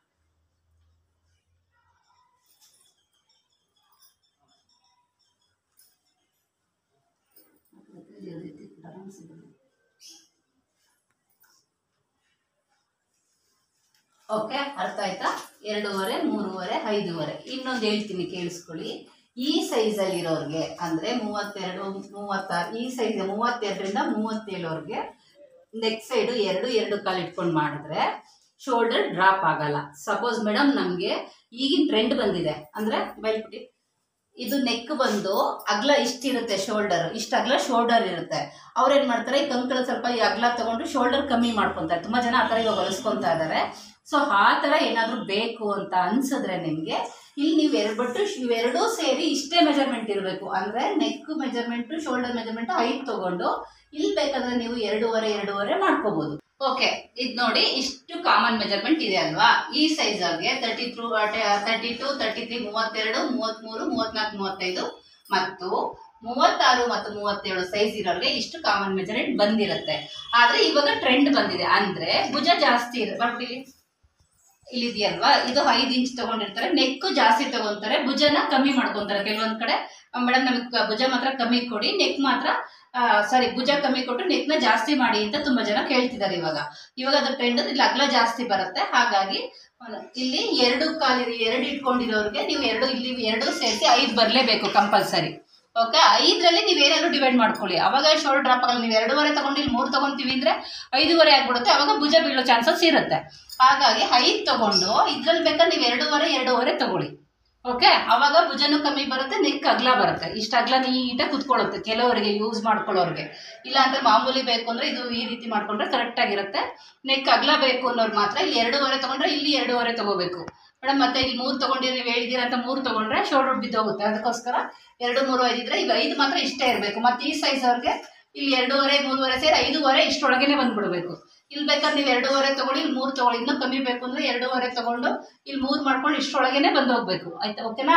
ಓಕೆ ಅರ್ಥ ಆಯ್ತಾ ಎರಡೂವರೆ ಮೂರುವರೆ ಐದೂವರೆ ಇನ್ನೊಂದು ಹೇಳ್ತೀನಿ ಕೇಳಿಸ್ಕೊಳ್ಳಿ ಈ ಸೈಜಲ್ಲಿ ಇರೋರಿಗೆ ಅಂದರೆ ಮೂವತ್ತೆರಡು ಮೂವತ್ತಾರು ಈ ಸೈಜ್ ಮೂವತ್ತೆರಡರಿಂದ ಮೂವತ್ತೇಳವ್ರಿಗೆ ನೆಕ್ ಸೈಡು ಎರಡು ಎರಡು ಕಾಲು ಇಟ್ಕೊಂಡು ಮಾಡಿದ್ರೆ ಶೋಲ್ಡರ್ ಡ್ರಾಪ್ ಆಗಲ್ಲ ಸಪೋಸ್ ಮೇಡಮ್ ನಮಗೆ ಈಗಿನ ಟ್ರೆಂಡ್ ಬಂದಿದೆ ಅಂದರೆ ಬೈಲ್ಪುಟಿ ಇದು ನೆಕ್ ಬಂದು ಅಗ್ಲ ಇಷ್ಟಿರುತ್ತೆ ಶೋಲ್ಡರ್ ಇಷ್ಟು ಅಗ್ಲ ಶೋಲ್ಡರ್ ಇರುತ್ತೆ ಅವ್ರೇನ್ ಮಾಡ್ತಾರೆ ಈ ಕಂಕಳ ಸ್ವಲ್ಪ ಈ ಅಗ್ಲ ತಗೊಂಡು ಶೋಲ್ಡರ್ ಕಮ್ಮಿ ಮಾಡ್ಕೊಂತಾರೆ ತುಂಬಾ ಜನ ಆ ಥರ ಇವಾಗ ಹೊಲಿಸ್ಕೊಂತಾ ಇದ್ದಾರೆ ಸೊ ಆ ಥರ ಏನಾದರೂ ಬೇಕು ಅಂತ ಅನ್ಸಿದ್ರೆ ನಿಮಗೆ ಇಲ್ಲಿ ನೀವು ಎರಡು ಬಟ್ಟು ಇವೆರಡೂ ಸೇರಿ ಇಷ್ಟೇ ಮೆಜರ್ಮೆಂಟ್ ಇರಬೇಕು ಅಂದರೆ ನೆಕ್ ಮೆಜರ್ಮೆಂಟು ಶೋಲ್ಡರ್ ಮೆಜರ್ಮೆಂಟ್ ಐದು ತಗೊಂಡು ಇಲ್ಲಿ ಬೇಕಾದ್ರೆ ನೀವು ಎರಡೂವರೆ ಎರಡೂವರೆ ಮಾಡ್ಕೋಬಹುದು ಓಕೆ ಇದು ನೋಡಿ ಇಷ್ಟು ಕಾಮನ್ ಮೆಜರ್ಮೆಂಟ್ ಇದೆ ಅಲ್ವಾ ಈ ಸೈಜ್ ಅವ್ರಿಗೆ thirty through thirty two thirty three ಮೂವತ್ತೆರಡು ಮೂವತ್ತ್ಮೂರು ಮೂವತ್ನಾಲ್ಕು ಮೂವತ್ತೈದು ಮತ್ತು ಮೂವತ್ತಾರು ಮತ್ತು ಮೂವತ್ತೇಳು ಸೈಜ್ ಇರೋರಿಗೆ ಇಷ್ಟು ಕಾಮನ್ ಮೆಜರ್ಮೆಂಟ್ ಬಂದಿರುತ್ತೆ ಆದ್ರೆ ಇವಾಗ ಟ್ರೆಂಡ್ ಬಂದಿದೆ ಅಂದ್ರೆ ಭುಜ ಜಾಸ್ತಿ ಇದೆ ಬರ್ಬಿಡಿ ಇಲ್ಲಿದೆಯಲ್ವಾ ಇದು ಐದು ಇಂಚ್ ತಗೊಂಡಿರ್ತಾರೆ ನೆಕ್ ಜಾಸ್ತಿ ತಗೊಂತಾರೆ ಭುಜನ ಕಮ್ಮಿ ಮಾಡ್ಕೊಂತಾರೆ ಕೆಲವೊಂದ್ ಕಡೆ ಮೇಡಮ್ ನಮಗೆ ಭುಜ ಮಾತ್ರ ಕಮ್ಮಿ ಕೊಡಿ ನೆಕ್ ಮಾತ್ರ ಸಾರಿ ಭುಜ ಕಮ್ಮಿ ಕೊಟ್ಟು ನೆಕ್ನ ಜಾಸ್ತಿ ಮಾಡಿ ಅಂತ ತುಂಬಾ ಜನ ಕೇಳ್ತಿದ್ದಾರೆ ಇವಾಗ ಇವಾಗ ಅದು ಟ್ರೆಂಡ್ ಇಲ್ಲಿ ಅಗ್ಲ ಜಾಸ್ತಿ ಬರುತ್ತೆ ಹಾಗಾಗಿ ಅಹ್, ಇಲ್ಲಿ ಎರಡು ಕಾಲಿ ಎರಡು ಇಟ್ಕೊಂಡಿರೋರಿಗೆ ನೀವು ಎರಡು ಇಲ್ಲಿ ಎರಡು ಸೇರಿಸಿ ಐದು ಬರಲೇಬೇಕು ಕಂಪಲ್ಸರಿ ಓಕೆ ಐದರಲ್ಲಿ ನೀವು ಏನಾದ್ರು ಡಿವೈಡ್ ಮಾಡ್ಕೊಳ್ಳಿ ಅವಾಗ ಶೋಲ್ಡರ್ ಡ್ರಾಪ್ ಆಗಲ್ಲ ನೀವು ಎರಡೂವರೆ ತಗೊಂಡು ಇಲ್ಲಿ ಮೂರು ತಗೊಂತೀವಿ ಅಂದ್ರೆ ಐದೂವರೆ ಆಗ್ಬಿಡುತ್ತೆ ಅವಾಗ ಭುಜ ಬೀಳೋ ಚಾನ್ಸಸ್ ಇರುತ್ತೆ ಹಾಗಾಗಿ ಐದು ತಗೊಂಡು ಇದ್ರಲ್ಲಿ ಬೇಕಾದ್ರೆ ನೀವು ಎರಡೂವರೆ ಎರಡೂವರೆ ತಗೊಳ್ಳಿ ಓಕೆ ಅವಾಗ ಭುಜನೂ ಕಮ್ಮಿ ಬರುತ್ತೆ ನೆಕ್ ಅಗ್ಲ ಬರುತ್ತೆ ಇಷ್ಟು ಅಗ್ಲ ನೀಟಾಗಿ ಕುತ್ಕೊಳ್ಳುತ್ತೆ ಕೆಲವರಿಗೆ ಯೂಸ್ ಮಾಡ್ಕೊಳ್ಳೋರಿಗೆ ಇಲ್ಲ ಅಂದ್ರೆ ಮಾಮೂಲಿ ಬೇಕು ಅಂದ್ರೆ ಇದು ಈ ರೀತಿ ಮಾಡ್ಕೊಂಡ್ರೆ ಕರೆಕ್ಟ್ ಆಗಿರುತ್ತೆ ನೆಕ್ ಅಗ್ಲ ಬೇಕು ಅನ್ನೋರು ಮಾತ್ರ ಇಲ್ಲಿ ಎರಡೂವರೆ ತಗೊಂಡ್ರೆ ಇಲ್ಲಿ ಎರಡೂವರೆ ತಗೋಬೇಕು ಮೇಡಮ್ ಮತ್ತೆ ಇಲ್ಲಿ ಮೂರು ತಗೊಂಡಿರಿ ನೀವು ಹೇಳಿದ್ದೀರ ಅಂತ ಮೂರು ತಗೊಂಡ್ರೆ ಶೋಲ್ಡರ್ ಬಿದ್ದೋಗುತ್ತೆ ಅದಕ್ಕೋಸ್ಕರ ಎರಡು ಮೂರು ಐದಿದ್ರೆ ಈಗ ಐದು ಮಾತ್ರ ಇಷ್ಟೇ ಇರಬೇಕು ಮತ್ತೆ ಈ ಸೈಜ್ ಅವ್ರಿಗೆ ಇಲ್ಲಿ ಎರಡೂವರೆ ಮೂರುವರೆ ಸೇರಿ ಐದೂವರೆ ಇಷ್ಟೊಳಗೇನೆ ಬಂದ್ಬಿಡ್ಬೇಕು ಇಲ್ಲಿ ಬೇಕಾದ್ರೆ ನೀವು ಎರಡೂವರೆ ತಗೊಳ್ಳಿ ಇಲ್ಲಿ ಮೂರು ತಗೊಳ್ಳಿ ಇನ್ನೂ ಕಮ್ಮಿ ಬೇಕು ಅಂದ್ರೆ ಎರಡೂವರೆ ತಗೊಂಡು ಇಲ್ಲಿ ಮೂರು ಮಾಡ್ಕೊಂಡು ಇಷ್ಟೊಳಗೇನೆ ಬಂದು ಹೋಗ್ಬೇಕು ಆಯ್ತಾ ಓಕೆನಾ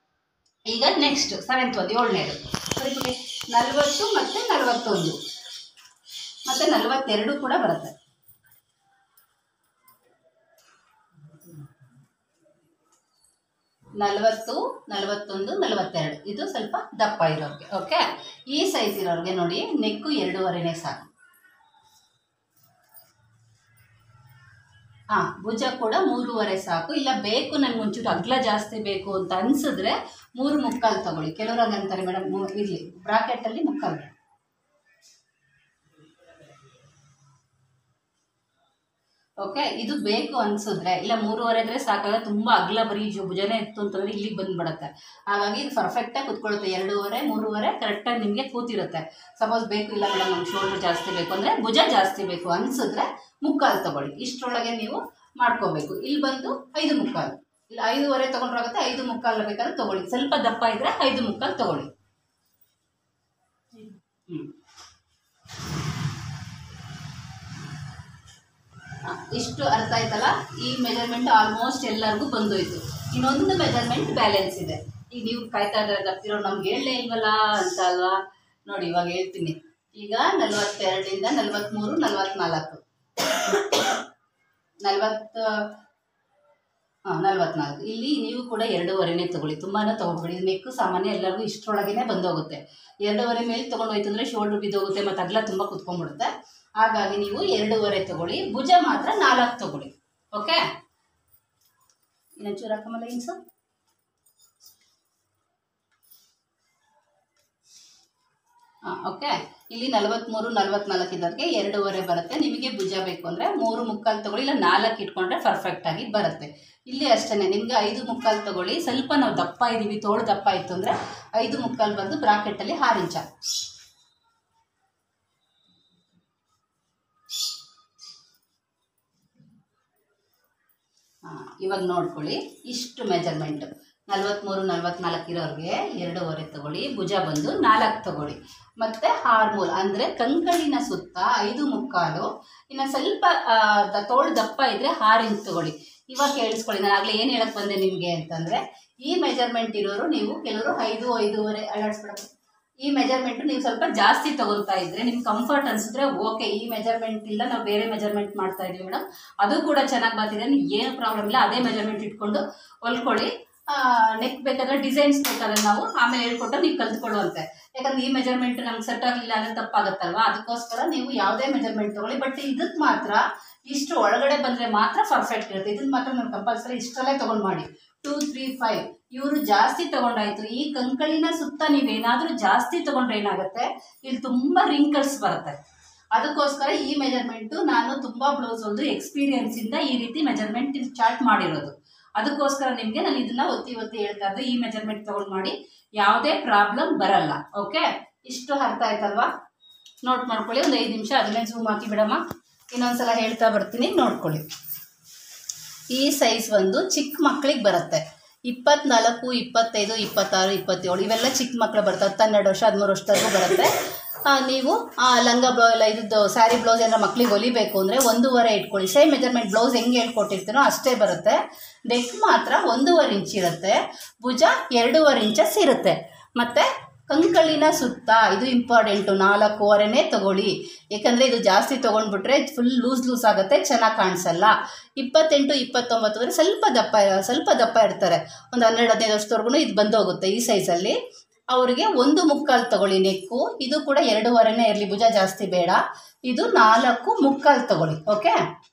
ಈಗ ನೆಕ್ಸ್ಟ್ ಸೆವೆಂತ್ ಒಂದು ಏಳನೇದು ಸರಿ ನಲವತ್ತು ಮತ್ತೆ ನಲವತ್ತೊಂದು ಮತ್ತೆ ನಲವತ್ತೆರಡು ಕೂಡ ಬರುತ್ತೆ ನಲವತ್ತು ನಲವತ್ತೊಂದು ನಲವತ್ತೆರಡು ಇದು ಸ್ವಲ್ಪ ದಪ್ಪ ಇರೋರಿಗೆ ಓಕೆ ಈ ಸೈಜ್ ಇರೋರಿಗೆ ನೋಡಿ ನೆಕ್ಕು ಎರಡೂವರೆನೇ ಸಾಕು ಹಾ ಭುಜ ಕೂಡ ಮೂರುವರೆ ಸಾಕು ಇಲ್ಲ ಬೇಕು ನಂಗೆ ಒಂಚೂರು ಅಗ್ಲ ಜಾಸ್ತಿ ಬೇಕು ಅಂತ ಅನ್ಸಿದ್ರೆ ಮೂರು ಮುಕ್ಕಾಲು ತಗೊಳ್ಳಿ ಕೆಲವರು ಹಂಗಂತಾರೆ ಮೇಡಮ್ ಇರಲಿ ಬ್ರಾಕೆಟಲ್ಲಿ ಮುಕ್ಕಾಲು ಓಕೆ ಇದು ಬೇಕು ಅನ್ಸಿದ್ರೆ ಇಲ್ಲ ಮೂರುವರೆ ಇದ್ರೆ ಸಾಕಾಗ ತುಂಬ ಅಗ್ಲ ಬರೀ ಜು- ಭುಜನೇ ಇತ್ತು ಅಂತಂದ್ರೆ ಇಲ್ಲಿಗೆ ಬಂದ್ಬಿಡುತ್ತೆ ಹಾಗಾಗಿ ಇದು ಪರ್ಫೆಕ್ಟಾಗಿ ಕುತ್ಕೊಳ್ಳುತ್ತೆ ಎರಡೂವರೆ ಮೂರುವರೆ ಕರೆಕ್ಟಾಗಿ ನಿಮಗೆ ಕೂತಿರುತ್ತೆ ಸಪೋಸ್ ಬೇಕು ಇಲ್ಲ ಮೇಡಮ್ ನಮ್ಗೆ ಶೋಲ್ಡರ್ ಜಾಸ್ತಿ ಬೇಕು ಅಂದರೆ ಭುಜ ಜಾಸ್ತಿ ಬೇಕು ಅನ್ಸಿದ್ರೆ ಮುಕ್ಕಾಲು ತಗೊಳ್ಳಿ ಇಷ್ಟರೊಳಗೆ ನೀವು ಮಾಡ್ಕೋಬೇಕು ಇಲ್ಲಿ ಬಂದು ಐದು ಮುಕ್ಕಾಲು ಇಲ್ಲ ಐದೂವರೆ ತಗೊಂಡ್ರಾಗುತ್ತೆ ಐದು ಮುಕ್ಕಾಲು ಬೇಕಾದ್ರೆ ತಗೊಳ್ಳಿ ಸ್ವಲ್ಪ ದಪ್ಪ ಇದ್ರೆ ಐದು ಮುಕ್ಕಾಲು ತಗೊಳ್ಳಿ ಹ್ಞೂ ಹ, ಇಷ್ಟು ಅರ್ಥ ಆಯ್ತಲ್ಲ ಈ ಮೆಜರ್ಮೆಂಟ್ ಆಲ್ಮೋಸ್ಟ್ ಎಲ್ಲರಿಗೂ ಬಂದೋಯ್ತು ಇನ್ನೊಂದು ಮೆಜರ್ಮೆಂಟ್ ಬ್ಯಾಲೆನ್ಸ್ ಇದೆ ಈಗ ನೀವು ಕಾಯ್ತಾ ಇದ್ರೆ ದಪ್ಪಿರೋ ನಮ್ಗೆ ಹೇಳಲೇ ಇಲ್ವಲ್ಲ ಅಂತ ಅಲ್ವಾ ನೋಡಿ ಇವಾಗ ಹೇಳ್ತೀನಿ ಈಗ ನಲವತ್ತೆರಡರಿಂದ ನಲವತ್ತ್ಮೂರು ನಲವತ್ನಾಲ್ಕು ನಲವತ್ತ ಹಾಂ ನಲ್ವತ್ನಾಲ್ಕು ಇಲ್ಲಿ ನೀವು ಕೂಡ ಎರಡೂವರೆನೇ ತೊಗೊಳ್ಳಿ ತುಂಬಾ ತೊಗೊಳ್ಬೇಡಿ ನೆಕ್ಕು ಸಾಮಾನ್ಯ ಎಲ್ಲರಿಗೂ ಇಷ್ಟರೊಳಗೇ ಬಂದೋಗುತ್ತೆ ಎರಡೂವರೆ ಮೇಲೆ ತೊಗೊಂಡು ಹೋಯ್ತು ಅಂದರೆ ಶೋಲ್ಡ್ರ್ ಬಿದ್ದೋಗುತ್ತೆ ಮತ್ತು ಅಗಲ ತುಂಬ ಕುತ್ಕೊಂಡ್ಬಿಡುತ್ತೆ ಹಾಗಾಗಿ ನೀವು ಎರಡೂವರೆ ತೊಗೊಳ್ಳಿ ಭುಜ ಮಾತ್ರ ನಾಲ್ಕು ತೊಗೊಳ್ಳಿ ಓಕೆ ಇನ್ನೊಂಚೂರು ಹಾಕಮಲ್ಲ ಇನ್ಸು ಹಾಂ ಓಕೆ ಇಲ್ಲಿ ನಲವತ್ತ್ಮೂರು ನಲವತ್ನಾಲ್ಕು ಇದ್ದಕ್ಕೆ ಎರಡೂವರೆ ಬರುತ್ತೆ ನಿಮಗೆ ಭುಜ ಬೇಕು ಅಂದರೆ ಮೂರು ಮುಕ್ಕಾಲು ತೊಗೊಳ್ಳಿ ಇಲ್ಲ ನಾಲ್ಕು ಇಟ್ಕೊಂಡ್ರೆ ಪರ್ಫೆಕ್ಟಾಗಿ ಬರುತ್ತೆ ಇಲ್ಲಿ ಅಷ್ಟೇ ನಿಮಗೆ ಐದು ಮುಕ್ಕಾಲು ತೊಗೊಳ್ಳಿ ಸ್ವಲ್ಪ ನಾವು ದಪ್ಪ ಇದ್ದೀವಿ ತೋಳು ದಪ್ಪ ಇತ್ತು ಅಂದರೆ ಐದು ಮುಕ್ಕಾಲು ಬಂದು ಬ್ರಾಕೆಟಲ್ಲಿ ಆರು ಇಂಚ ಹಾಂ ಇವಾಗ ನೋಡ್ಕೊಳ್ಳಿ ಇಷ್ಟು ಮೆಜರ್ಮೆಂಟ್ ನಲ್ವತ್ತ್ಮೂರು ನಲ್ವತ್ನಾಲ್ಕು ಇರೋರಿಗೆ ಎರಡೂವರೆ ತಗೊಳ್ಳಿ ಭುಜ ಬಂದು ನಾಲ್ಕು ತಗೊಳ್ಳಿ ಮತ್ತು ಹಾರ್ಮೋಲ್ ಅಂದರೆ ಕಂಕಳಿನ ಸುತ್ತ ಐದು ಮುಕ್ಕಾಲು ಇನ್ನು ಸ್ವಲ್ಪ ಆ, ದ- ತೋಳು ದಪ್ಪ ಇದ್ದರೆ ಆರು ಇಂಚ್ ತಗೊಳ್ಳಿ ಇವಾಗ ಕೇಳಿಸ್ಕೊಳ್ಳಿ ನಾನು ಆಗಲೇ ಏನು ಹೇಳಕ್ಕೆ ಬಂದೆ ನಿಮಗೆ ಅಂತಂದರೆ ಈ ಮೆಜರ್ಮೆಂಟ್ ಇರೋರು ನೀವು ಕೆಲವರು ಐದು ಐದೂವರೆ ಅಲ್ಲಾಡಿಸ್ಬಿಡ ಈ ಮೆಜರ್ಮೆಂಟ್ ನೀವು ಸ್ವಲ್ಪ ಜಾಸ್ತಿ ತಗೊಳ್ತಾ ಇದ್ರೆ ನಿಮ್ಗೆ ಕಂಫರ್ಟ್ ಅನ್ಸಿದ್ರೆ ಓಕೆ ಈ ಮೆಜರ್ಮೆಂಟ್ ಇಲ್ಲ ನಾವು ಬೇರೆ ಮೆಜರ್ಮೆಂಟ್ ಮಾಡ್ತಾ ಇದೀವಿ ಮೇಡಮ್ ಅದು ಕೂಡ ಚೆನ್ನಾಗಿ ಬರ್ತಿದೆ ಏನು ಪ್ರಾಬ್ಲಮ್ ಇಲ್ಲ ಅದೇ ಮೆಜರ್ಮೆಂಟ್ ಇಟ್ಕೊಂಡು ಹೊಲ್ಕೊಳ್ಳಿ ನೆಕ್ ಬೇಕಾದ್ರೆ ಡಿಸೈನ್ಸ್ ಬೇಕಾದ್ರೆ ನಾವು ಆಮೇಲೆ ಹೇಳ್ಕೊಟ್ಟು ನೀವು ಕಲ್ತ್ಕೊಳ್ಳುವಂತೆ ಯಾಕಂದ್ರೆ ಈ ಮೆಜರ್ಮೆಂಟ್ ನಮ್ಗೆ ಸೆಟ್ ಆಗಲಿಲ್ಲ ಅಂದ್ರೆ ತಪ್ಪಾಗುತ್ತಲ್ವಾ ಅದಕ್ಕೋಸ್ಕರ ನೀವು ಯಾವುದೇ ಮೆಜರ್ಮೆಂಟ್ ತಗೊಳ್ಳಿ ಬಟ್ ಇದಕ್ಕೆ ಮಾತ್ರ ಇಷ್ಟು ಒಳಗಡೆ ಬಂದರೆ ಮಾತ್ರ ಪರ್ಫೆಕ್ಟ್ ಇರುತ್ತೆ ಇದನ್ನ ಮಾತ್ರ ನಾವು ಕಂಪಲ್ಸರಿ ಇಷ್ಟರಲ್ಲೇ ತೊಗೊಂಡು ಮಾಡಿ ಟೂ ತ್ರೀ ಫೈವ್ ಇವರು ಜಾಸ್ತಿ ತಗೊಂಡಾಯ್ತು ಈ ಕಂಕಳಿನ ಸುತ್ತ ನೀವೇನಾದರೂ ಜಾಸ್ತಿ ತಗೊಂಡ್ರೆ ಏನಾಗುತ್ತೆ ಇಲ್ಲಿ ತುಂಬ ರಿಂಕಲ್ಸ್ ಬರುತ್ತೆ ಅದಕ್ಕೋಸ್ಕರ ಈ ಮೆಜರ್ಮೆಂಟು ನಾನು ತುಂಬ ಬ್ಲೌಸ್ ಹೊಲ್ದು ಎಕ್ಸ್ಪೀರಿಯನ್ಸಿಂದ ಈ ರೀತಿ ಮೆಜರ್ಮೆಂಟ್ ಚಾರ್ಟ್ ಮಾಡಿರೋದು ಅದಕ್ಕೋಸ್ಕರ ನಿಮಗೆ ನಾನು ಇದನ್ನ ಒತ್ತಿ ಒತ್ತಿ ಹೇಳ್ತಾ ಇದ್ದೆ ಈ ಮೆಜರ್ಮೆಂಟ್ ತಗೊಂಡು ಮಾಡಿ ಯಾವುದೇ ಪ್ರಾಬ್ಲಮ್ ಬರಲ್ಲ ಓಕೆ ಇಷ್ಟು ಅರ್ಥ ಆಯ್ತಲ್ವಾ ನೋಟ್ ಮಾಡ್ಕೊಳ್ಳಿ ಒಂದು ಐದು ನಿಮಿಷ ಅದನ್ನೇ ಝೂಮ್ ಹಾಕಿ ಬಿಡಮ್ಮ ಇನ್ನೊಂದ್ಸಲ ಹೇಳ್ತಾ ಬರ್ತೀನಿ ನೋಡ್ಕೊಳ್ಳಿ ಈ ಸೈಜ್ ಒಂದು ಚಿಕ್ಕ ಮಕ್ಕಳಿಗೆ ಬರುತ್ತೆ ಇಪ್ಪತ್ನಾಲ್ಕು ಇಪ್ಪತ್ತೈದು ಇಪ್ಪತ್ತಾರು ಇಪ್ಪತ್ತೇಳು ಇವೆಲ್ಲ ಚಿಕ್ಕ ಮಕ್ಕಳು ಬರ್ತವೆ ಹತ್ತು ಹನ್ನೆರಡು ವರ್ಷ ಹದಿಮೂರು ವರ್ಷದವರೆಗೂ ಬರುತ್ತೆ ಆ, ನೀವು ಆ ಲಂಗ ಬ್ಲೌ ಎಲ್ಲ ಇದ್ದು ಸ್ಯಾರಿ ಬ್ಲೌಸ್ ಏನಾರ ಮಕ್ಳಿಗೆ ಹೊಲಿಬೇಕು ಅಂದರೆ ಒಂದೂವರೆ ಇಟ್ಕೊಳ್ಳಿ ಸೇಮ್ ಮೆಜರ್ಮೆಂಟ್ ಬ್ಲೌಸ್ ಹೆಂಗೆ ಹೇಳ್ಕೊಟ್ಟಿರ್ತೀನೋ ಅಷ್ಟೇ ಬರುತ್ತೆ ನೆಕ್ ಮಾತ್ರ ಒಂದೂವರೆ ಇಂಚ್ ಇರುತ್ತೆ ಭುಜ ಎರಡೂವರೆ ಇಂಚಸ್ ಇರುತ್ತೆ ಮತ್ತು ಕಂಕಳಿನ ಸುತ್ತ ಇದು ಇಂಪಾರ್ಟೆಂಟು ನಾಲ್ಕೂವರೆನೇ ತಗೊಳ್ಳಿ ಏಕೆಂದರೆ ಇದು ಜಾಸ್ತಿ ತೊಗೊಂಡ್ಬಿಟ್ರೆ ಫುಲ್ ಲೂಸ್ ಲೂಸ್ ಆಗುತ್ತೆ ಚೆನ್ನಾಗಿ ಕಾಣಿಸಲ್ಲ ಇಪ್ಪತ್ತೆಂಟು ಇಪ್ಪತ್ತೊಂಬತ್ತು ಅಂದರೆ ಸ್ವಲ್ಪ ದಪ್ಪ ಸ್ವಲ್ಪ ದಪ್ಪ ಇರ್ತಾರೆ ಒಂದು ಹನ್ನೆರಡು ಹದಿನೈದು ವರ್ಷದವರೆಗೂ ಇದು ಬಂದೋಗುತ್ತೆ ಈ ಸೈಜಲ್ಲಿ ಅವರಿಗೆ ಒಂದು ಮುಕ್ಕಾಲು ತಗೊಳ್ಳಿ ನೆಕ್ಕು ಇದು ಕೂಡ ಎರಡೂವರೆನೇ ಇರಲಿ ಭುಜ ಜಾಸ್ತಿ ಬೇಡ ಇದು ನಾಲ್ಕು ಮುಕ್ಕಾಲು ತಗೊಳ್ಳಿ ಓಕೆ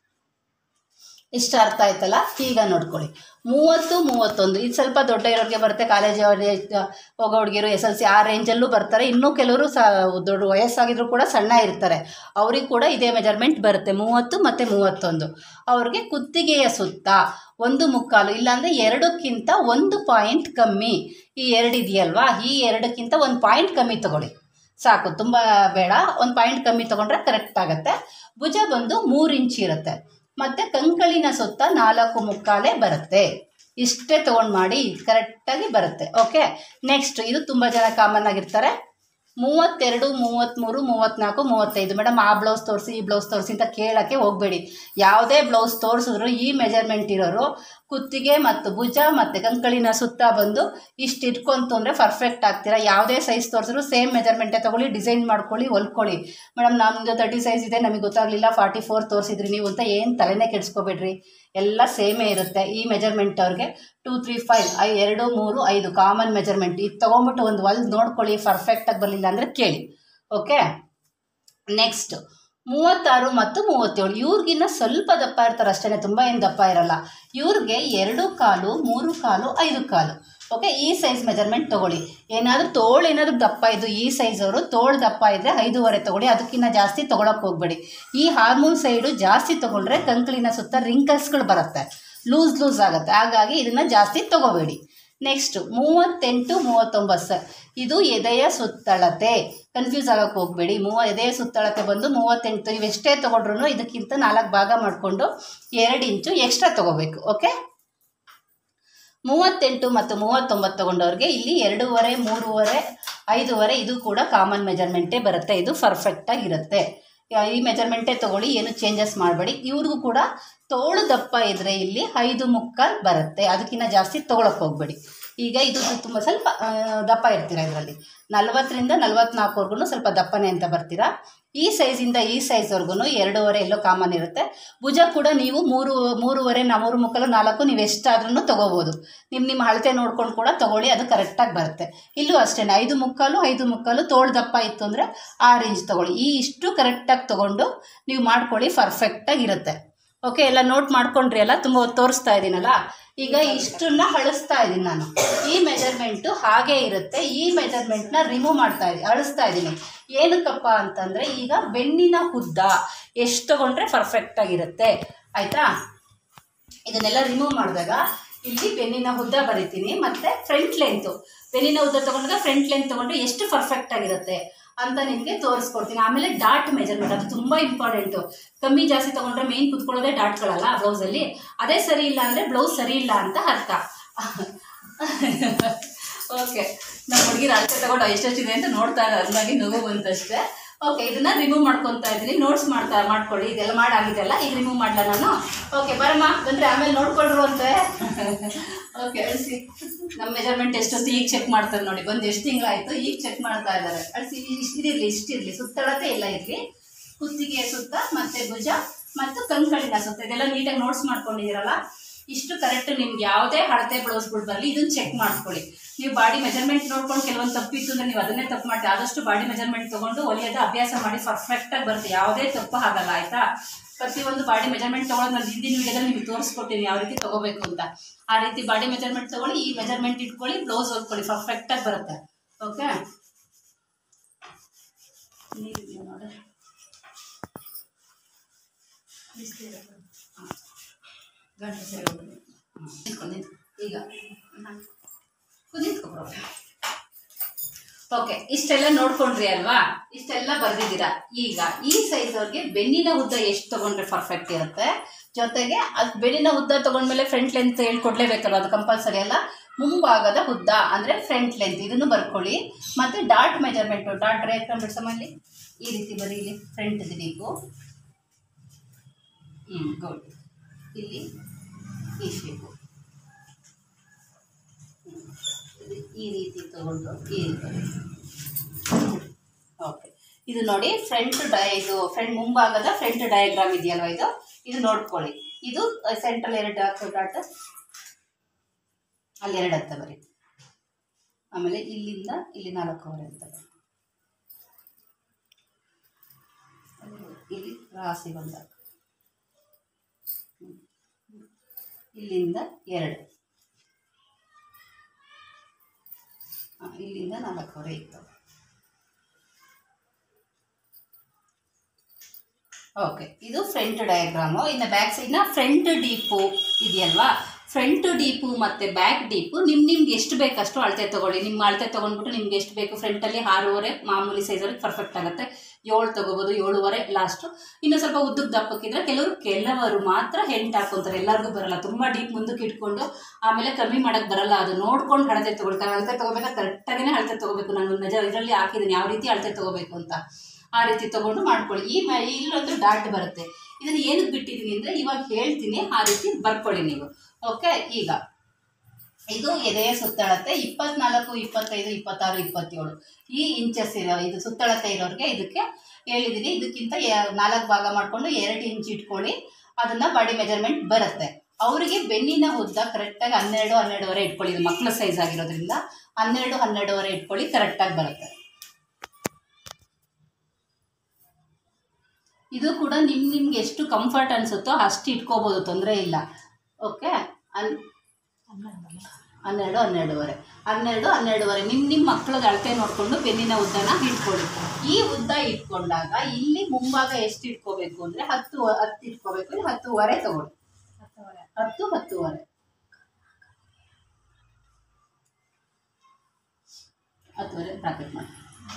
ಇಷ್ಟ ಅರ್ಥ ಆಯ್ತಲ್ಲ ಈಗ ನೋಡ್ಕೊಳ್ಳಿ ಮೂವತ್ತು ಮೂವತ್ತೊಂದು ಇದು ಸ್ವಲ್ಪ ದೊಡ್ಡ ಇರೋರಿಗೆ ಬರುತ್ತೆ ಕಾಲೇಜ್ ಹೋಗೋ ಹುಡುಗಿರು ಎಸ್ ಎಲ್ ಸಿ ಆ ರೇಂಜಲ್ಲೂ ಬರ್ತಾರೆ ಇನ್ನೂ ಕೆಲವರು ಸ ದೊಡ್ಡ ವಯಸ್ಸಾಗಿದ್ರು ಕೂಡ ಸಣ್ಣ ಇರ್ತಾರೆ ಅವ್ರಿಗೆ ಕೂಡ ಇದೇ ಮೆಜರ್ಮೆಂಟ್ ಬರುತ್ತೆ ಮೂವತ್ತು ಮತ್ತು ಮೂವತ್ತೊಂದು ಅವ್ರಿಗೆ ಕುತ್ತಿಗೆಯ ಸುತ್ತ ಒಂದು ಮುಕ್ಕಾಲು ಇಲ್ಲಾಂದರೆ ಎರಡಕ್ಕಿಂತ ಒಂದು ಪಾಯಿಂಟ್ ಕಮ್ಮಿ ಈ ಎರಡು ಇದೆಯಲ್ವಾ ಈ ಎರಡಕ್ಕಿಂತ ಒಂದು ಪಾಯಿಂಟ್ ಕಮ್ಮಿ ತಗೊಳ್ಳಿ ಸಾಕು ತುಂಬ ಬೇಡ ಒಂದು ಪಾಯಿಂಟ್ ಕಮ್ಮಿ ತೊಗೊಂಡ್ರೆ ಕರೆಕ್ಟ್ ಆಗುತ್ತೆ ಭುಜ ಬಂದು ಮೂರು ಇಂಚ್ ಇರುತ್ತೆ ಮತ್ತು ಕಂಕಳಿನ ಸುತ್ತ ನಾಲ್ಕು ಮುಕ್ಕಾಲೇ ಬರುತ್ತೆ ಇಷ್ಟೇ ತೊಗೊಂಡು ಮಾಡಿ ಕರೆಕ್ಟಾಗಿ ಬರುತ್ತೆ ಓಕೆ ನೆಕ್ಸ್ಟ್ ಇದು ತುಂಬ ಜನ ಕಾಮನ್ ಆಗಿರ್ತಾರೆ ಮೂವತ್ತೆರಡು ಮೂವತ್ತ್ಮೂರು ಮೂವತ್ತ್ನಾಲ್ಕು ಮೂವತ್ತೈದು ಮೇಡಮ್ ಆ ಬ್ಲೌಸ್ ತೋರಿಸಿ ಈ ಬ್ಲೌಸ್ ತೋರಿಸಿ ಅಂತ ಕೇಳೋಕ್ಕೆ ಹೋಗಬೇಡಿ ಯಾವುದೇ ಬ್ಲೌಸ್ ತೋರಿಸಿದ್ರು ಈ ಮೆಜರ್ಮೆಂಟ್ ಇರೋರು ಕುತ್ತಿಗೆ ಮತ್ತು ಭುಜ ಮತ್ತು ಕಂಕಳಿನ ಸುತ್ತ ಬಂದು ಇಷ್ಟು ಇಟ್ಕೊಂತು ಅಂದರೆ ಪರ್ಫೆಕ್ಟ್ ಆಗ್ತೀರಾ ಯಾವುದೇ ಸೈಜ್ ತೋರಿಸಿದ್ರು ಸೇಮ್ ಮೆಜರ್ಮೆಂಟೇ ತೊಗೊಳ್ಳಿ ಡಿಸೈನ್ ಮಾಡ್ಕೊಳ್ಳಿ ಹೊಲ್ಕೊಳ್ಳಿ ಮೇಡಮ್ ನಮ್ಮದು ತರ್ಟಿ ಸೈಜ್ ಇದೆ ನಮಗೆ ಗೊತ್ತಾಗಲಿಲ್ಲ ಫಾರ್ಟಿ ಫೋರ್ ತೋರಿಸಿದ್ರಿ ನೀವು ಅಂತ ಏನು ತಲೆನೇ ಕೆಡಿಸ್ಕೋಬೇಡ್ರಿ ಎಲ್ಲ ಸೇಮೇ ಇರುತ್ತೆ ಈ ಮೆಜರ್ಮೆಂಟ್ ಅವ್ರಿಗೆ ಟೂ ತ್ರೀ ಫೈವ್ ಐ ಎರಡು ಮೂರು ಐದು ಕಾಮನ್ ಮೆಜರ್ಮೆಂಟ್ ಇದು ತೊಗೊಂಬಿಟ್ಟು ಒಂದು ಹೊಲ್ದು ನೋಡ್ಕೊಳ್ಳಿ ಪರ್ಫೆಕ್ಟಾಗಿ ಬರಲಿಲ್ಲ ಅಂದರೆ ಕೇಳಿ ಓಕೆ ನೆಕ್ಸ್ಟ್ ಮೂವತ್ತಾರು ಮತ್ತು ಮೂವತ್ತೇಳು ಇವ್ರಿಗಿನ್ನ ಸ್ವಲ್ಪ ದಪ್ಪ ಇರ್ತಾರೆ ಅಷ್ಟೇ ತುಂಬ ಏನು ದಪ್ಪ ಇರಲ್ಲ ಇವ್ರಿಗೆ ಎರಡು ಕಾಲು ಮೂರು ಕಾಲು ಐದು ಕಾಲು ಓಕೆ ಈ ಸೈಜ್ ಮೆಜರ್ಮೆಂಟ್ ತೊಗೊಳ್ಳಿ ಏನಾದರೂ ತೋಳು ಏನಾದರೂ ದಪ್ಪ ಇದ್ದು ಈ ಸೈಜ್ ಅವರು ತೋಳು ದಪ್ಪ ಇದ್ದರೆ ಐದೂವರೆ ತೊಗೊಳ್ಳಿ ಅದಕ್ಕಿಂತ ಜಾಸ್ತಿ ತೊಗೊಳಕ್ಕೆ ಹೋಗಬೇಡಿ ಈ ಹಾರ್ಮೋನ್ ಸೈಡು ಜಾಸ್ತಿ ತೊಗೊಂಡ್ರೆ ಕಂಕಳಿನ ಸುತ್ತ ರಿಂಕಲ್ಸ್ಗಳು ಬರುತ್ತೆ ಲೂಸ್ ಲೂಸ್ ಆಗುತ್ತೆ ಹಾಗಾಗಿ ಇದನ್ನು ಜಾಸ್ತಿ ತೊಗೋಬೇಡಿ ನೆಕ್ಸ್ಟ್ ಮೂವತ್ತೆಂಟು ಮೂವತ್ತೊಂಬತ್ತು ಸರ್ ಇದು ಎದೆಯ ಸುತ್ತಳತೆ ಕನ್ಫ್ಯೂಸ್ ಆಗಕ್ಕೆ ಹೋಗಬೇಡಿ ಮೂವ ಎದೆಯ ಸುತ್ತಳತೆ ಬಂದು ಮೂವತ್ತೆಂಟು ನೀವು ಎಷ್ಟೇ ತೊಗೊಂಡ್ರು ಇದಕ್ಕಿಂತ ನಾಲ್ಕು ಭಾಗ ಮಾಡಿಕೊಂಡು ಎರಡು ಇಂಚು ಎಕ್ಸ್ಟ್ರಾ ತೊಗೋಬೇಕು ಓಕೆ ಮೂವತ್ತೆಂಟು ಮತ್ತು ಮೂವತ್ತೊಂಬತ್ತು ತೊಗೊಂಡವ್ರಿಗೆ ಇಲ್ಲಿ ಎರಡೂವರೆ ಮೂರುವರೆ ಐದೂವರೆ ಇದು ಕೂಡ ಕಾಮನ್ ಮೆಜರ್ಮೆಂಟೇ ಬರುತ್ತೆ ಇದು ಪರ್ಫೆಕ್ಟಾಗಿರುತ್ತೆ ಈ ಮೆಜರ್ಮೆಂಟೇ ತೊಗೊಳ್ಳಿ ಏನು ಚೇಂಜಸ್ ಮಾಡಬೇಡಿ ಇವ್ರಿಗೂ ಕೂಡ ತೋಳು ದಪ್ಪ ಇದ್ದರೆ ಇಲ್ಲಿ ಐದು ಮುಕ್ಕಾಲು ಬರುತ್ತೆ ಅದಕ್ಕಿಂತ ಜಾಸ್ತಿ ತೊಗೊಳಕ್ಕೆ ಹೋಗಬೇಡಿ ಈಗ ಇದು ತುಂಬ ಸ್ವಲ್ಪ ಆ, ದಪ್ಪ ಇರ್ತೀರ ಇದರಲ್ಲಿ ನಲ್ವತ್ತರಿಂದ ನಲ್ವತ್ನಾಲ್ಕವರೆಗೂ ಸ್ವಲ್ಪ ದಪ್ಪನೆ ಅಂತ ಬರ್ತೀರಾ ಈ ಸೈಜಿಂದ ಈ ಸೈಜ್ವರೆಗೂ ಎರಡೂವರೆ ಎಲ್ಲೋ ಕಾಮನ್ ಇರುತ್ತೆ ಭುಜ ಕೂಡ ನೀವು ಮೂರು ಮೂರುವರೆ ನಾ ಮೂರು ಮುಕ್ಕಲು ನಾಲ್ಕು ನೀವು ಎಷ್ಟಾದ್ರೂ ತೊಗೋಬೋದು ನಿಮ್ಮ ನಿಮ್ಮ ಅಳತೆ ನೋಡ್ಕೊಂಡು ಕೂಡ ತೊಗೊಳ್ಳಿ ಅದು ಕರೆಕ್ಟಾಗಿ ಬರುತ್ತೆ ಇಲ್ಲೂ ಅಷ್ಟೇ ಐದು ಮುಕ್ಕಾಲು ಐದು ಮುಕ್ಕಾಲು ತೋಳು ದಪ್ಪ ಇತ್ತು ಅಂದರೆ ಆರು ಇಂಚ್ ತೊಗೊಳ್ಳಿ ಈ ಇಷ್ಟು ಕರೆಕ್ಟಾಗಿ ತೊಗೊಂಡು ನೀವು ಮಾಡ್ಕೊಳ್ಳಿ ಪರ್ಫೆಕ್ಟಾಗಿ ಇರುತ್ತೆ ಓಕೆ ಎಲ್ಲ ನೋಟ್ ಮಾಡ್ಕೊಂಡ್ರಿ ಅಲ್ಲ ತುಂಬ ಹೊತ್ತು ತೋರಿಸ್ತಾ ಇದ್ದೀನಲ್ಲ ಈಗ ಇಷ್ಟನ್ನ ಅಳಿಸ್ತಾ ಇದ್ದೀನಿ ನಾನು ಈ ಮೆಜರ್ಮೆಂಟು ಹಾಗೇ ಇರುತ್ತೆ ಈ ಮೆಜರ್ಮೆಂಟ್ನ ರಿಮೂವ್ ಮಾಡ್ತಾ ಇದ್ದೀನಿ ಅಳಿಸ್ತಾ ಇದ್ದೀನಿ ಏನಕ್ಕಪ್ಪ ಅಂತಂದರೆ ಈಗ ಬೆನ್ನಿನ ಉದ್ದ ಎಷ್ಟು ತೊಗೊಂಡ್ರೆ ಪರ್ಫೆಕ್ಟಾಗಿರುತ್ತೆ ಆಯಿತಾ ಇದನ್ನೆಲ್ಲ ರಿಮೂವ್ ಮಾಡಿದಾಗ ಇಲ್ಲಿ ಬೆನ್ನಿನ ಉದ್ದ ಬರಿತೀನಿ ಮತ್ತು ಫ್ರಂಟ್ ಲೆಂತು ಬೆನ್ನಿನ ಉದ್ದ ತೊಗೊಂಡಾಗ ಫ್ರಂಟ್ ಲೆಂತ್ ತೊಗೊಂಡ್ರೆ ಎಷ್ಟು ಪರ್ಫೆಕ್ಟ್ ಆಗಿರುತ್ತೆ ಅಂತ ನಿಮಗೆ ತೋರಿಸ್ಕೊಡ್ತೀನಿ ಆಮೇಲೆ ಡಾಟ್ ಮೆಜರ್ಮೆಂಟ್ ಅದು ತುಂಬ ಇಂಪಾರ್ಟೆಂಟು ಕಮ್ಮಿ ಜಾಸ್ತಿ ತೊಗೊಂಡ್ರೆ ಮೇನ್ ಕುತ್ಕೊಳ್ಳೋದೇ ಡಾಟ್ಗಳಲ್ಲ ಬ್ಲೌಸಲ್ಲಿ ಅದೇ ಸರಿ ಇಲ್ಲ ಅಂದರೆ ಬ್ಲೌಸ್ ಸರಿ ಇಲ್ಲ ಅಂತ ಅರ್ಥ ಓಕೆ ನಮ್ಮ ಹುಡುಗಿರ ಅಳತೆ ತಗೊಂಡು ಎಷ್ಟೆಷ್ಟಿದೆ ಅಂತ ನೋಡ್ತಾ ಇದ್ದಾರೆ ಹಂಗಾಗಿ ನಗು ಬಂತಷ್ಟೇ ಓಕೆ ಇದನ್ನ ರಿಮೂವ್ ಮಾಡ್ಕೊತಾ ಇದ್ದೀನಿ ನೋಟ್ಸ್ ಮಾಡ್ತಾ ಮಾಡ್ಕೊಳ್ಳಿ ಇದೆಲ್ಲ ಮಾಡಾಗಿದೆಲ್ಲ ಈಗ ರಿಮೂವ್ ಮಾಡಲ ನಾನು ಓಕೆ ಬರಮ್ಮ ಬಂದರೆ ಆಮೇಲೆ ನೋಡ್ಕೊಳ್ರು ಅಂತೆ ಓಕೆ ಅಳಿಸಿ ನಮ್ಮ ಮೆಜರ್ಮೆಂಟ್ ಎಷ್ಟೊತ್ತು ಈಗ ಚೆಕ್ ಮಾಡ್ತಾರೆ ನೋಡಿ ಬಂದು ಎಷ್ಟು ತಿಂಗಳಾಯಿತು ಈಗ ಚೆಕ್ ಮಾಡ್ತಾ ಇದ್ದಾರೆ ಅಳಿಸಿ ಇಷ್ಟಿರಲಿ ಇಷ್ಟಿರಲಿ ಸುತ್ತಳತೆ ಇಲ್ಲ ಇರಲಿ ಕುತ್ತಿಗೆ ಸುತ್ತ ಮತ್ತೆ ಭುಜ ಮತ್ತು ಕಂಕಳಿನ ಸುತ್ತ ಇದೆಲ್ಲ ನೀಟಾಗಿ ನೋಟ್ಸ್ ಮಾಡ್ಕೊಂಡಿದ್ದೀರಲ್ಲ ಇಷ್ಟು ಕರೆಕ್ಟ್ ನಿಮ್ಗೆ ಯಾವುದೇ ಹಳತೆ ಬ್ಲೌಸ್ಗಳು ಬರಲಿ ಇದನ್ನ ಚೆಕ್ ಮಾಡ್ಕೊಳ್ಳಿ ನೀವು ಬಾಡಿ ಮೆಜರ್ಮೆಂಟ್ ನೋಡ್ಕೊಂಡು ಕೆಲವೊಂದು ತಪ್ಪಿತ್ತು ಅಂದ್ರೆ ನೀವು ಅದನ್ನೇ ತಪ್ಪು ಮಾಡ್ತೀವಿ ಆದಷ್ಟು ಬಾಡಿ ಮೆಜರ್ಮೆಂಟ್ ತಗೊಂಡು ಹೊಲಿಯೋದು ಅಭ್ಯಾಸ ಮಾಡಿ ಪರ್ಫೆಕ್ಟಾಗಿ ಬರುತ್ತೆ ಯಾವುದೇ ತಪ್ಪು ಆಗಲ್ಲ ಆಯ್ತಾ ಪ್ರತಿಯೊಂದು ಬಾಡಿ ಮೆಜರ್ಮೆಂಟ್ ತಗೊಳ್ಳೋದು ನಾನು ಹಿಂದಿನ ವಿಡಿಯೋದಲ್ಲಿ ನಿಮಗೆ ತೋರಿಸ್ಕೊಟ್ಟಿನಿ ಯಾವ ರೀತಿ ತಗೋಬೇಕು ಅಂತ ಆ ರೀತಿ ಬಾಡಿ ಮೆಜರ್ಮೆಂಟ್ ತಗೊಳ್ಳಿ ಈ ಮೆಜರ್ಮೆಂಟ್ ಇಟ್ಕೊಳ್ಳಿ ಬ್ಲೌಸ್ ಹೊಲ್ಕೊಳ್ಳಿ ಪರ್ಫೆಕ್ಟಾಗಿ ಬರುತ್ತೆ ಓಕೆ ನೀರಿದೆಯಾ ನೋಡಿ ಗಂಟೆ ಸರಿ ಹೋಗ್ಲಿ. ಹ್ಮ್. ನಿಂತ್ಕೊ, ನಿಂತ್ಕೊ. ಈಗ ಕುದಿತ್ಕೊಬ್ರು ಓಕೆ ಇಷ್ಟೆಲ್ಲ ನೋಡ್ಕೊಂಡ್ರಿ ಅಲ್ವಾ ಇಷ್ಟೆಲ್ಲ ಬರ್ದಿದ್ದೀರಾ ಈಗ ಈ ಸೈಜ್ ಅವ್ರಿಗೆ ಬೆನ್ನಿನ ಉದ್ದ ಎಷ್ಟು ತಗೊಂಡ್ರೆ ಪರ್ಫೆಕ್ಟ್ ಇರುತ್ತೆ ಜೊತೆಗೆ ಅದು ಬೆನ್ನಿನ ಉದ್ದ ತಗೊಂಡ್ಮೇಲೆ ಫ್ರಂಟ್ ಲೆಂತ್ ಹೇಳ್ಕೊಡ್ಲೇಬೇಕಲ್ವ ಅದು ಕಂಪಲ್ಸರಿ ಅಲ್ಲ ಮುಂಭಾಗದ ಉದ್ದ ಅಂದರೆ ಫ್ರಂಟ್ ಲೆಂತ್ ಇದನ್ನು ಬರ್ಕೊಳ್ಳಿ ಮತ್ತು ಡಾಟ್ ಮೆಜರ್ಮೆಂಟು ಡಾಟ್ ರೇಖಾಂಬ ಬಿಡ್ಸಮಲ್ಲಿ ಈ ರೀತಿ ಬರೀಲಿ ಫ್ರಂಟ್ ದಿನೀಕು ಹ್ಞೂ ಗುಡ್ ಇಲ್ಲಿ ಈ ಶೇಪು ಈ ರೀತಿ ತಗೊಂಡು ಈ ರೀತಿ ಓಕೆ ಇದು ನೋಡಿ ಫ್ರಂಟ್ ಡಯ ಇದು ಫ್ರಂಟ್ ಮುಂಭಾಗದ ಫ್ರಂಟ್ ಡಯಾಗ್ರಾಮ್ ಇದೆಯಲ್ವ ಇದು ಇದು ನೋಡ್ಕೊಳ್ಳಿ ಇದು ಸೆಂಟ್ರಲ್ ಎರಡು ಡಾಟ್ ಡಾಟ್ ಅಲ್ಲಿ ಎರಡು ಅಂತ ಬರೀ ಆಮೇಲೆ ಇಲ್ಲಿಂದ ಇಲ್ಲಿ ನಾಲ್ಕೂವರೆ ಅಂತ ಬರೀ. ಇಲ್ಲಿ ರಾಸಿ ಬಂದಾಗ ಇಲ್ಲಿಂದ ಎರಡು ಆ, ಇಲ್ಲಿಂದ ನಾಲ್ಕೂವರೆ ಇತ್ತು ಓಕೆ ಇದು ಫ್ರಂಟ್ ಡಯಾಗ್ರಾಮು ಇನ್ನು ಬ್ಯಾಕ್ ಸೈಡ್ನ ಫ್ರಂಟ್ ಡೀಪು ಇದೆಯಲ್ವಾ ಫ್ರಂಟ್ ಡೀಪು ಮತ್ತು ಬ್ಯಾಕ್ ಡೀಪು ನಿಮ್ಮ ನಿಮ್ಗೆ ಎಷ್ಟು ಬೇಕಷ್ಟು ಅಳತೆ ತೊಗೊಳ್ಳಿ ನಿಮ್ಮ ಅಳತೆ ತೊಗೊಂಡ್ಬಿಟ್ಟು ನಿಮ್ಗೆ ಎಷ್ಟು ಬೇಕು ಫ್ರಂಟಲ್ಲಿ ಆರೂವರೆ ಮಾಮೂಲಿ ಸೈಜಲ್ಲಿ ಪರ್ಫೆಕ್ಟ್ ಆಗುತ್ತೆ ಏಳು ತೊಗೋಬೋದು ಏಳುವರೆ ಲಾಸ್ಟು ಇನ್ನು ಸ್ವಲ್ಪ ಉದ್ದಕ್ಕೆ ದಪ್ಪಕ್ಕಿದ್ರೆ ಕೆಲವರು ಕೆಲವರು ಮಾತ್ರ ಹೆಂಟ್ ಹಾಕ್ಕೊಂತಾರೆ ಎಲ್ಲರಿಗೂ ಬರಲ್ಲ ತುಂಬ ಡೀಪ್ ಮುಂದಕ್ಕೆ ಇಟ್ಕೊಂಡು ಆಮೇಲೆ ಕಮ್ಮಿ ಮಾಡೋಕ್ಕೆ ಬರಲ್ಲ ಅದು ನೋಡ್ಕೊಂಡು ಅಳತೆ ತೊಗೊಳ್ತಾರೆ ಅಳತೆ ತೊಗೋಬೇಕಾದ್ರೆ ಕರೆಕ್ಟಾಗೇ ಅಳತೆ ತೊಗೋಬೇಕು ನಾನು ನಿಜ ಇದರಲ್ಲಿ ಹಾಕಿದ್ದೀನಿ ಯಾವ ರೀತಿ ಅಳತೆ ತೊಗೋಬೇಕು ಅಂತ ಆ ರೀತಿ ತೊಗೊಂಡು ಮಾಡ್ಕೊಳ್ಳಿ ಈ ಮ ಇಲ್ಲೊಂದು ಡಾಟ್ ಬರುತ್ತೆ ಇದನ್ನು ಏನಕ್ಕೆ ಬಿಟ್ಟಿದ್ದೀನಿ ಅಂದರೆ ಇವಾಗ ಹೇಳ್ತೀನಿ ಆ ರೀತಿ ಬರ್ಕೊಳ್ಳಿ ನೀವು ಓಕೆ ಈಗ ಇದು ಎದೆಯ ಸುತ್ತಳತೆ ಇಪ್ಪತ್ನಾಲ್ಕು ಇಪ್ಪತ್ತೈದು ಇಪ್ಪತ್ತಾರು ಇಪ್ಪತ್ತೇಳು ಈ ಇಂಚಸ್ ಇರೋ ಇದು ಸುತ್ತಳತೆ ಇರೋರಿಗೆ ಇದಕ್ಕೆ ಹೇಳಿದ್ದೀನಿ ಇದಕ್ಕಿಂತ ಎ- ನಾಲ್ಕು ಭಾಗ ಮಾಡಿಕೊಂಡು ಎರಡು ಇಂಚ್ ಇಟ್ಕೊಳ್ಳಿ ಅದನ್ನು ಬಾಡಿ ಮೆಜರ್ಮೆಂಟ್ ಬರುತ್ತೆ ಅವರಿಗೆ ಬೆನ್ನಿನ ಉದ್ದ ಕರೆಕ್ಟಾಗಿ ಹನ್ನೆರಡು ಹನ್ನೆರಡುವರೆ ಇಟ್ಕೊಳ್ಳಿ ಇದು ಮಕ್ಕಳ ಸೈಜ್ ಆಗಿರೋದ್ರಿಂದ ಹನ್ನೆರಡು ಹನ್ನೆರಡುವರೆ ಇಟ್ಕೊಳ್ಳಿ ಕರೆಕ್ಟಾಗಿ ಬರುತ್ತೆ ಇದು ಕೂಡ ನಿಮ್ ನಿಮ್ಗೆ ಎಷ್ಟು ಕಂಫರ್ಟ್ ಅನಿಸುತ್ತೋ ಅಷ್ಟು ಇಟ್ಕೋಬೋದು ತೊಂದರೆ ಇಲ್ಲ ಓಕೆ ಅನ್ ಹನ್ನೆರಡು ಹನ್ನೆರಡುವರೆ ಹನ್ನೆರಡು ಹನ್ನೆರಡುವರೆ ನಿಮ್ಮ ನಿಮ್ಮ ಮಕ್ಕಳದ ಅಳತೆ ನೋಡಿಕೊಂಡು ಬೆನ್ನಿನ ಉದ್ದನ ಇಟ್ಕೊಳ್ಳಿ ಈ ಉದ್ದ ಇಟ್ಕೊಂಡಾಗ ಇಲ್ಲಿ ಮುಂಭಾಗ ಎಷ್ಟು ಇಟ್ಕೋಬೇಕು ಅಂದರೆ ಹತ್ತು ಹತ್ತು ಇಟ್ಕೋಬೇಕು ಇಲ್ಲಿ ಹತ್ತುವರೆ ತಗೊಳ್ಳಿ ಹತ್ತು ಹತ್ತುವರೆ ಹತ್ತುವರೆ ಬ್ರಾಕೆಟ್ ಮಾಡಿ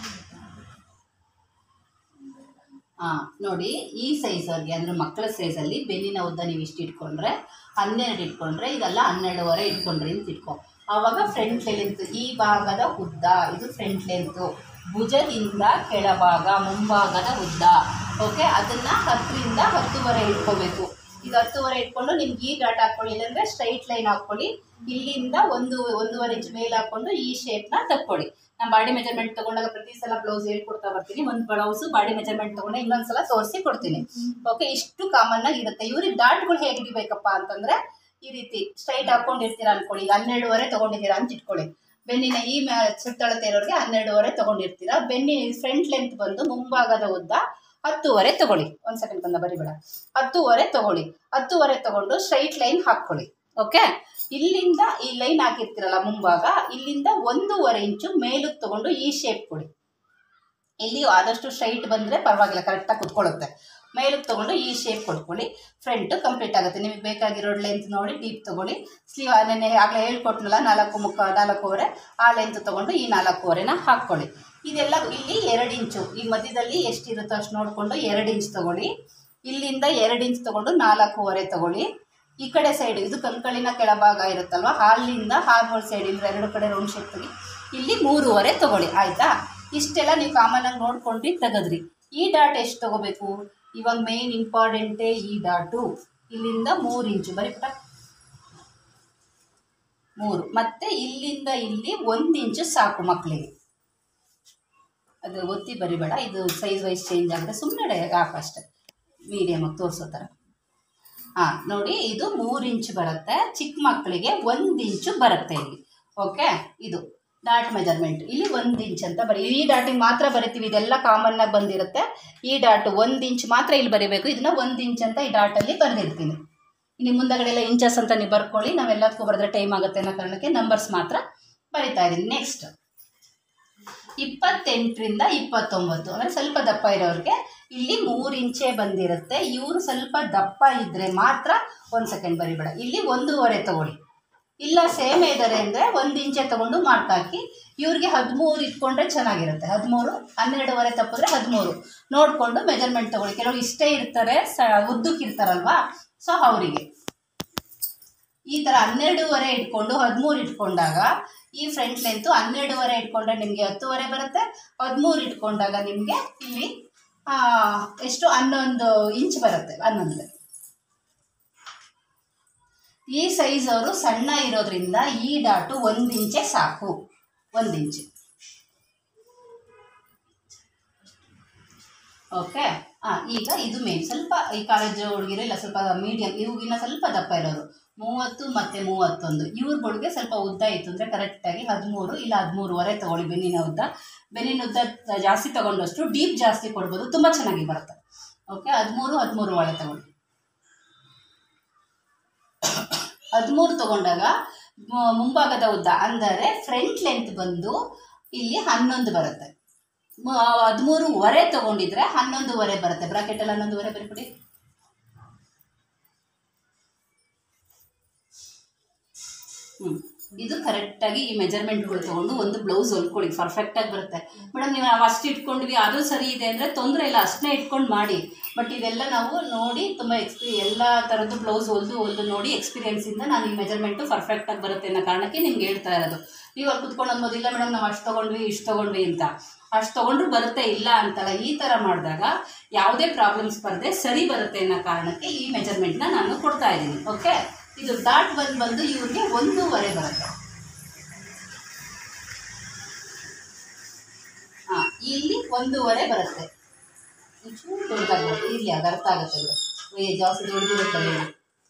ಹಾಂ ನೋಡಿ ಈ ಸೈಜವ್ರಿಗೆ ಅಂದರೆ ಮಕ್ಕಳ ಸೈಜಲ್ಲಿ ಬೆನ್ನಿನ ಉದ್ದ ನೀವು ಇಷ್ಟು ಇಟ್ಕೊಂಡ್ರೆ ಹನ್ನೆರಡು ಇಟ್ಕೊಂಡ್ರೆ ಇದೆಲ್ಲ ಹನ್ನೆರಡುವರೆ ಇಟ್ಕೊಂಡ್ರಿ ಅಂತ ಇಟ್ಕೊ ಆವಾಗ ಫ್ರಂಟ್ ಲೆಂತ್ ಈ ಭಾಗದ ಉದ್ದ ಇದು ಫ್ರಂಟ್ ಲೆಂತು ಭುಜದಿಂದ ಕೆಳಭಾಗ ಮುಂಭಾಗದ ಉದ್ದ ಓಕೆ ಅದನ್ನು ಹತ್ತರಿಂದ ಹತ್ತುವರೆ ಇಟ್ಕೋಬೇಕು ಇದು ಹತ್ತುವರೆ ಇಟ್ಕೊಂಡು ನಿಮ್ಗೆ ಈ ಡಾಟ್ ಹಾಕೊಳ್ಳಿ ಇಲ್ಲಾಂದ್ರೆ ಸ್ಟ್ರೈಟ್ ಲೈನ್ ಹಾಕೊಳ್ಳಿ ಇಲ್ಲಿಂದ ಒಂದು ಒಂದೂವರೆ ಇಂಚ್ ಮೇಲೆ ಹಾಕೊಂಡು ಈ ಶೇಪ್ನ ತಕ್ಕೊಳ್ಳಿ ನಾನು ಬಾಡಿ ಮೆಜರ್ಮೆಂಟ್ ತಗೊಂಡಾಗ ಪ್ರತಿ ಸಲ ಬ್ಲೌಸ್ ಹೇಳ್ಕೊಡ್ತಾ ಬರ್ತೀನಿ ಒಂದು ಬ್ಲೌಸ್ ಬಾಡಿ ಮೆಜರ್ಮೆಂಟ್ ತಗೊಂಡೆ ಇನ್ನೊಂದ್ಸಲ ತೋರಿಸಿ ಕೊಡ್ತೀನಿ ಓಕೆ ಇಷ್ಟು ಕಾಮನ್ ಆಗಿ ಇರುತ್ತೆ ಇವ್ರಿಗೆ ಡಾಟ್ಗಳು ಹೇಗೆ ಹಿಡಿಬೇಕಪ್ಪ ಅಂತಂದ್ರೆ ಈ ರೀತಿ ಸ್ಟ್ರೈಟ್ ಹಾಕೊಂಡಿರ್ತೀರಾ ಅನ್ಕೊಳ್ಳಿ ಈಗ ಹನ್ನೆರಡುವರೆ ತಗೊಂಡಿದ್ದೀರಾ ಅಂತ ಇಟ್ಕೊಳ್ಳಿ ಬೆನ್ನಿನ ಈ ಮ್ಯಾ ಸುತ್ತಳತೆ ಇರೋರಿಗೆ ಹನ್ನೆರಡುವರೆ ತಗೊಂಡಿರ್ತೀರಾ ಬೆನ್ನಿ ಫ್ರಂಟ್ ಲೆಂತ್ ಬಂದು ಮುಂಭಾಗದ ಉದ್ದ ಹತ್ತುವರೆ ತಗೊಳ್ಳಿ ಒಂದು ಸೆಕೆಂಡ್ ಬಂದ ಬರಿಬೇಡ ಹತ್ತುವರೆ ತಗೊಳ್ಳಿ ಹತ್ತುವರೆ ತಗೊಂಡು ಸ್ಟ್ರೈಟ್ ಲೈನ್ ಹಾಕ್ಕೊಳ್ಳಿ ಓಕೆ ಇಲ್ಲಿಂದ ಈ ಲೈನ್ ಹಾಕಿರ್ತೀರಲ್ಲ ಮುಂಭಾಗ ಇಲ್ಲಿಂದ ಒಂದೂವರೆ ಇಂಚು ಮೇಲಕ್ಕೆ ತಗೊಂಡು ಈ ಶೇಪ್ ಕೊಡಿ ಇಲ್ಲಿ ಆದಷ್ಟು ಸ್ಟ್ರೈಟ್ ಬಂದರೆ ಪರವಾಗಿಲ್ಲ ಕರೆಕ್ಟಾಗಿ ಕುತ್ಕೊಳ್ಳುತ್ತೆ ಮೇಲಕ್ಕೆ ತಗೊಂಡು ಈ ಶೇಪ್ ಕೊಟ್ಕೊಳ್ಳಿ ಫ್ರಂಟ್ ಕಂಪ್ಲೀಟ್ ಆಗುತ್ತೆ ನಿಮಗೆ ಬೇಕಾಗಿರೋ ಲೆಂತ್ ನೋಡಿ ಡೀಪ್ ತಗೊಳ್ಳಿ ಸ್ಲೀವ್ ನೆನ್ನೆ ಆಗಲೇ ಹೇಳ್ಕೊಟ್ನಲ್ಲ ನಾಲ್ಕು ಮುಕ್ಕ ನಾಲ್ಕೂವರೆ ಆ ಲೆಂತ್ ತಗೊಂಡು ಈ ನಾಲ್ಕೂವರೆನ ಹಾಕ್ಕೊಳ್ಳಿ ಇದೆಲ್ಲ ಇಲ್ಲಿ ಎರಡು ಇಂಚು ಈ ಮಧ್ಯದಲ್ಲಿ ಎಷ್ಟಿರುತ್ತೋ ಅಷ್ಟು ನೋಡಿಕೊಂಡು ಎರಡು ಇಂಚ್ ತಗೊಳ್ಳಿ ಇಲ್ಲಿಂದ ಎರಡು ಇಂಚ್ ತಗೊಂಡು ನಾಲ್ಕೂವರೆ ತಗೊಳ್ಳಿ ಈ ಕಡೆ ಸೈಡ್ ಇದು ಕಂಕಳಿನ ಕೆಳಭಾಗ ಇರುತ್ತಲ್ವ ಹಾಲಿಂದ ಹಾರ್ಮೋಲ್ ಸೈಡ್ ಇಂದ ಎರಡು ಕಡೆ ರೌಂಡ್ ಶೇಪ್ ತೆಗಿ ಇಲ್ಲಿ ಮೂರುವರೆ ತಗೊಳ್ಳಿ ಆಯಿತಾ ಇಷ್ಟೆಲ್ಲ ನೀವು ಕಾಮನ್ ಆಗಿ ನೋಡ್ಕೊಂಡು ತೆಗೆದ್ರಿ ಈ ಡಾಟ್ ಎಷ್ಟು ತಗೋಬೇಕು ಇವಾಗ ಮೇನ್ ಇಂಪಾರ್ಟೆಂಟೇ ಈ ಡಾಟು ಇಲ್ಲಿಂದ ಮೂರು ಇಂಚು ಬರೀ ಪುಟ ಮೂರು ಮತ್ತೆ ಇಲ್ಲಿಂದ ಇಲ್ಲಿ ಒಂದು ಇಂಚು ಸಾಕು ಮಕ್ಕಳಿಗೆ ಅದು ಒತ್ತಿ ಬರಿಬೇಡ ಇದು ಸೈಜ್ ವೈಸ್ ಚೇಂಜ್ ಆಗುತ್ತೆ ಸುಮ್ಮನೆ ಹಾಕು ಅಷ್ಟೆ ಮೀಡಿಯಮಾಗಿ ತೋರಿಸೋ ಥರ ಹಾಂ ನೋಡಿ ಇದು ಮೂರು ಇಂಚು ಬರುತ್ತೆ ಚಿಕ್ಕ ಮಕ್ಕಳಿಗೆ ಒಂದು ಇಂಚು ಬರುತ್ತೆ ಇಲ್ಲಿ ಓಕೆ ಇದು ಡಾಟ್ ಮೆಜರ್ಮೆಂಟ್ ಇಲ್ಲಿ ಒಂದು ಇಂಚ್ ಅಂತ ಬರೀ ಈ ಡಾಟಿಗೆ ಮಾತ್ರ ಬರಿತೀವಿ ಇದೆಲ್ಲ ಕಾಮನ್ ಆಗಿ ಬಂದಿರುತ್ತೆ ಈ ಡಾಟ್ ಒಂದು ಇಂಚ್ ಮಾತ್ರ ಇಲ್ಲಿ ಬರಿಬೇಕು ಇದನ್ನ ಒಂದು ಇಂಚ್ ಅಂತ ಈ ಡಾಟಲ್ಲಿ ಬರೆದಿರ್ತೀನಿ ಇನ್ನು ಮುಂದಗಡೆ ಎಲ್ಲ ಇಂಚಸ್ ಅಂತ ನೀವು ಬರ್ಕೊಳ್ಳಿ ನಾವೆಲ್ಲದಕ್ಕೂ ಬರೆದ್ರೆ ಟೈಮ್ ಆಗುತ್ತೆ ಅನ್ನೋ ಕಾರಣಕ್ಕೆ ನಂಬರ್ಸ್ ಮಾತ್ರ ಬರಿತಾ ಇದ್ದೀನಿ ನೆಕ್ಸ್ಟ್ ಇಪ್ಪತ್ತೆಂಟರಿಂದ ಇಪ್ಪತ್ತೊಂಬತ್ತು ಅಂದರೆ ಸ್ವಲ್ಪ ದಪ್ಪ ಇರೋರಿಗೆ ಇಲ್ಲಿ ಮೂರು ಇಂಚೆ ಬಂದಿರುತ್ತೆ ಇವರು ಸ್ವಲ್ಪ ದಪ್ಪ ಇದ್ದರೆ ಮಾತ್ರ ಒಂದು ಸೆಕೆಂಡ್ ಬರಿಬೇಡ ಇಲ್ಲಿ ಒಂದೂವರೆ ತಗೊಳ್ಳಿ ಇಲ್ಲ ಸೇಮ್ ಇದ್ದಾರೆ ಅಂದರೆ ಒಂದು ಇಂಚೆ ತೊಗೊಂಡು ಮಾರ್ಕ್ ಹಾಕಿ ಇವ್ರಿಗೆ ಹದಿಮೂರು ಇಟ್ಕೊಂಡ್ರೆ ಚೆನ್ನಾಗಿರುತ್ತೆ ಹದಿಮೂರು ಹನ್ನೆರಡುವರೆ ತಪ್ಪಿದ್ರೆ ಹದಿಮೂರು ನೋಡಿಕೊಂಡು ಮೆಜರ್ಮೆಂಟ್ ತಗೊಳ್ಳಿ ಕೆಲವರು ಇಷ್ಟೇ ಇರ್ತಾರೆ ಸ ಉದ್ದಕ್ಕೆ ಇರ್ತಾರಲ್ವಾ ಸೊ ಅವರಿಗೆ ಈ ಥರ ಹನ್ನೆರಡೂವರೆ ಇಟ್ಕೊಂಡು ಹದಿಮೂರು ಇಟ್ಕೊಂಡಾಗ ಈ ಫ್ರಂಟ್ ಲೆಂತು ಹನ್ನೆರಡೂವರೆ ಇಟ್ಕೊಂಡ್ರೆ ನಿಮಗೆ ಹತ್ತುವರೆ ಬರುತ್ತೆ ಹದಿಮೂರು ಇಟ್ಕೊಂಡಾಗ ನಿಮಗೆ ಇಲ್ಲಿ ಆ, ಎಷ್ಟು ಹನ್ನೊಂದು ಇಂಚ್ ಬರುತ್ತೆ ಹನ್ನೊಂದು ಈ ಸೈಜ್ ಅವರು ಸಣ್ಣ ಇರೋದ್ರಿಂದ ಈ ಡಾಟು ಒಂದು ಇಂಚೆ ಸಾಕು ಒಂದು ಇಂಚು ಓಕೆ ಹಾಂ ಈಗ ಇದು ಮೇನ್ ಸ್ವಲ್ಪ ಈ ಕಾಲೇಜ್ ಹುಡುಗಿರು ಇಲ್ಲ ಸ್ವಲ್ಪ ಮೀಡಿಯಮ್ ಇವಾಗಿನ ಸ್ವಲ್ಪ ದಪ್ಪ ಇರೋರು ಮೂವತ್ತು ಮತ್ತು ಮೂವತ್ತೊಂದು ಇವ್ರುಗಳಿಗೆ ಸ್ವಲ್ಪ ಉದ್ದ ಇತ್ತು ಅಂದರೆ ಕರೆಕ್ಟಾಗಿ ಹದಿಮೂರು ಇಲ್ಲ ಹದಿಮೂರುವರೆ ತೊಗೊಳ್ಳಿ ಬೆನ್ನಿನ ಉದ್ದ ಬೆನ್ನಿನ ಉದ್ದ ಜಾಸ್ತಿ ತೊಗೊಂಡಷ್ಟು ಡೀಪ್ ಜಾಸ್ತಿ ಕೊಡ್ಬೋದು ತುಂಬ ಚೆನ್ನಾಗಿ ಬರುತ್ತೆ ಓಕೆ ಹದಿಮೂರು ಹದಿಮೂರುವರೆ ತೊಗೊಳ್ಳಿ ಹದಿಮೂರು ತಗೊಂಡಾಗ ಮು- ಮುಂಭಾಗದ ಉದ್ದ ಅಂದರೆ ಫ್ರಂಟ್ ಲೆಂತ್ ಬಂದು ಇಲ್ಲಿ ಹನ್ನೊಂದು ಬರುತ್ತೆ ಹದಿಮೂರುವರೆ ತಗೊಂಡಿದ್ರೆ ಹನ್ನೊಂದುವರೆ ಬರುತ್ತೆ ಬ್ರಾಕೆಟಲ್ಲಿ ಹನ್ನೊಂದುವರೆ ಬರೀಬಿಡಿ ಹ್ಞೂ ಇದು ಕರೆಕ್ಟಾಗಿ ಈ ಮೆಜರ್ಮೆಂಟ್ಗಳು ತೊಗೊಂಡು ಒಂದು ಬ್ಲೌಸ್ ಹೊಲ್ಕೊಳ್ಳಿ ಪರ್ಫೆಕ್ಟಾಗಿ ಬರುತ್ತೆ ಮೇಡಮ್ ನೀವು ನಾವು ಅಷ್ಟು ಇಟ್ಕೊಂಡ್ವಿ ಅದು ಸರಿ ಇದೆ ಅಂದರೆ ತೊಂದರೆ ಇಲ್ಲ ಅಷ್ಟನ್ನೇ ಇಟ್ಕೊಂಡು ಮಾಡಿ ಬಟ್ ಇದೆಲ್ಲ ನಾವು ನೋಡಿ ತುಂಬ ಎಕ್ಸ್ಪಿ ಎಲ್ಲ ಥರದ್ದು ಬ್ಲೌಸ್ ಹೊಲ್ದು ಹೊಲ್ದು ನೋಡಿ ಎಕ್ಸ್ಪೀರಿಯನ್ಸಿಂದ ನಾನು ಈ ಮೆಜರ್ಮೆಂಟು ಪರ್ಫೆಕ್ಟಾಗಿ ಬರುತ್ತೆ ಅನ್ನೋ ಕಾರಣಕ್ಕೆ ನಿಮ್ಗೆ ಹೇಳ್ತಾ ಇರೋದು ನೀವು ಅಲ್ಲಿ ಕುತ್ಕೊಂಡು ಅನ್ಬೋದು ಇಲ್ಲ ಮೇಡಮ್ ನಾವು ಅಷ್ಟು ತೊಗೊಂಡ್ವಿ ಇಷ್ಟು ತೊಗೊಂಡ್ವಿ ಅಂತ ಅಷ್ಟು ತೊಗೊಂಡ್ರು ಬರುತ್ತೆ ಇಲ್ಲ ಅಂತಲ್ಲ ಈ ಥರ ಮಾಡಿದಾಗ ಯಾವುದೇ ಪ್ರಾಬ್ಲಮ್ಸ್ ಬರದೆ ಸರಿ ಬರುತ್ತೆ ಅನ್ನೋ ಕಾರಣಕ್ಕೆ ಈ ಮೆಜರ್ಮೆಂಟ್ನ ನಾನು ಕೊಡ್ತಾ ಇದ್ದೀನಿ ಓಕೆ ಇದು ಡಾಟ್ ಬಂದು ಬಂದು ಇವ್ರಿಗೆ ಒಂದೂವರೆ ಬರುತ್ತೆ ಹಾಂ ಇಲ್ಲಿ ಒಂದೂವರೆ ಬರುತ್ತೆ ಒಂಚೂರು ದೊಡ್ಡದಾಗ್ಬೋದು ಇರಲಿ ಅದು ಅರ್ಥ ಆಗುತ್ತೆ ಬಿಡು ಏ ಜಾಸ್ತಿ ದೊಡ್ಡದಿರುತ್ತಲ್ಲ ಹೇಳಿ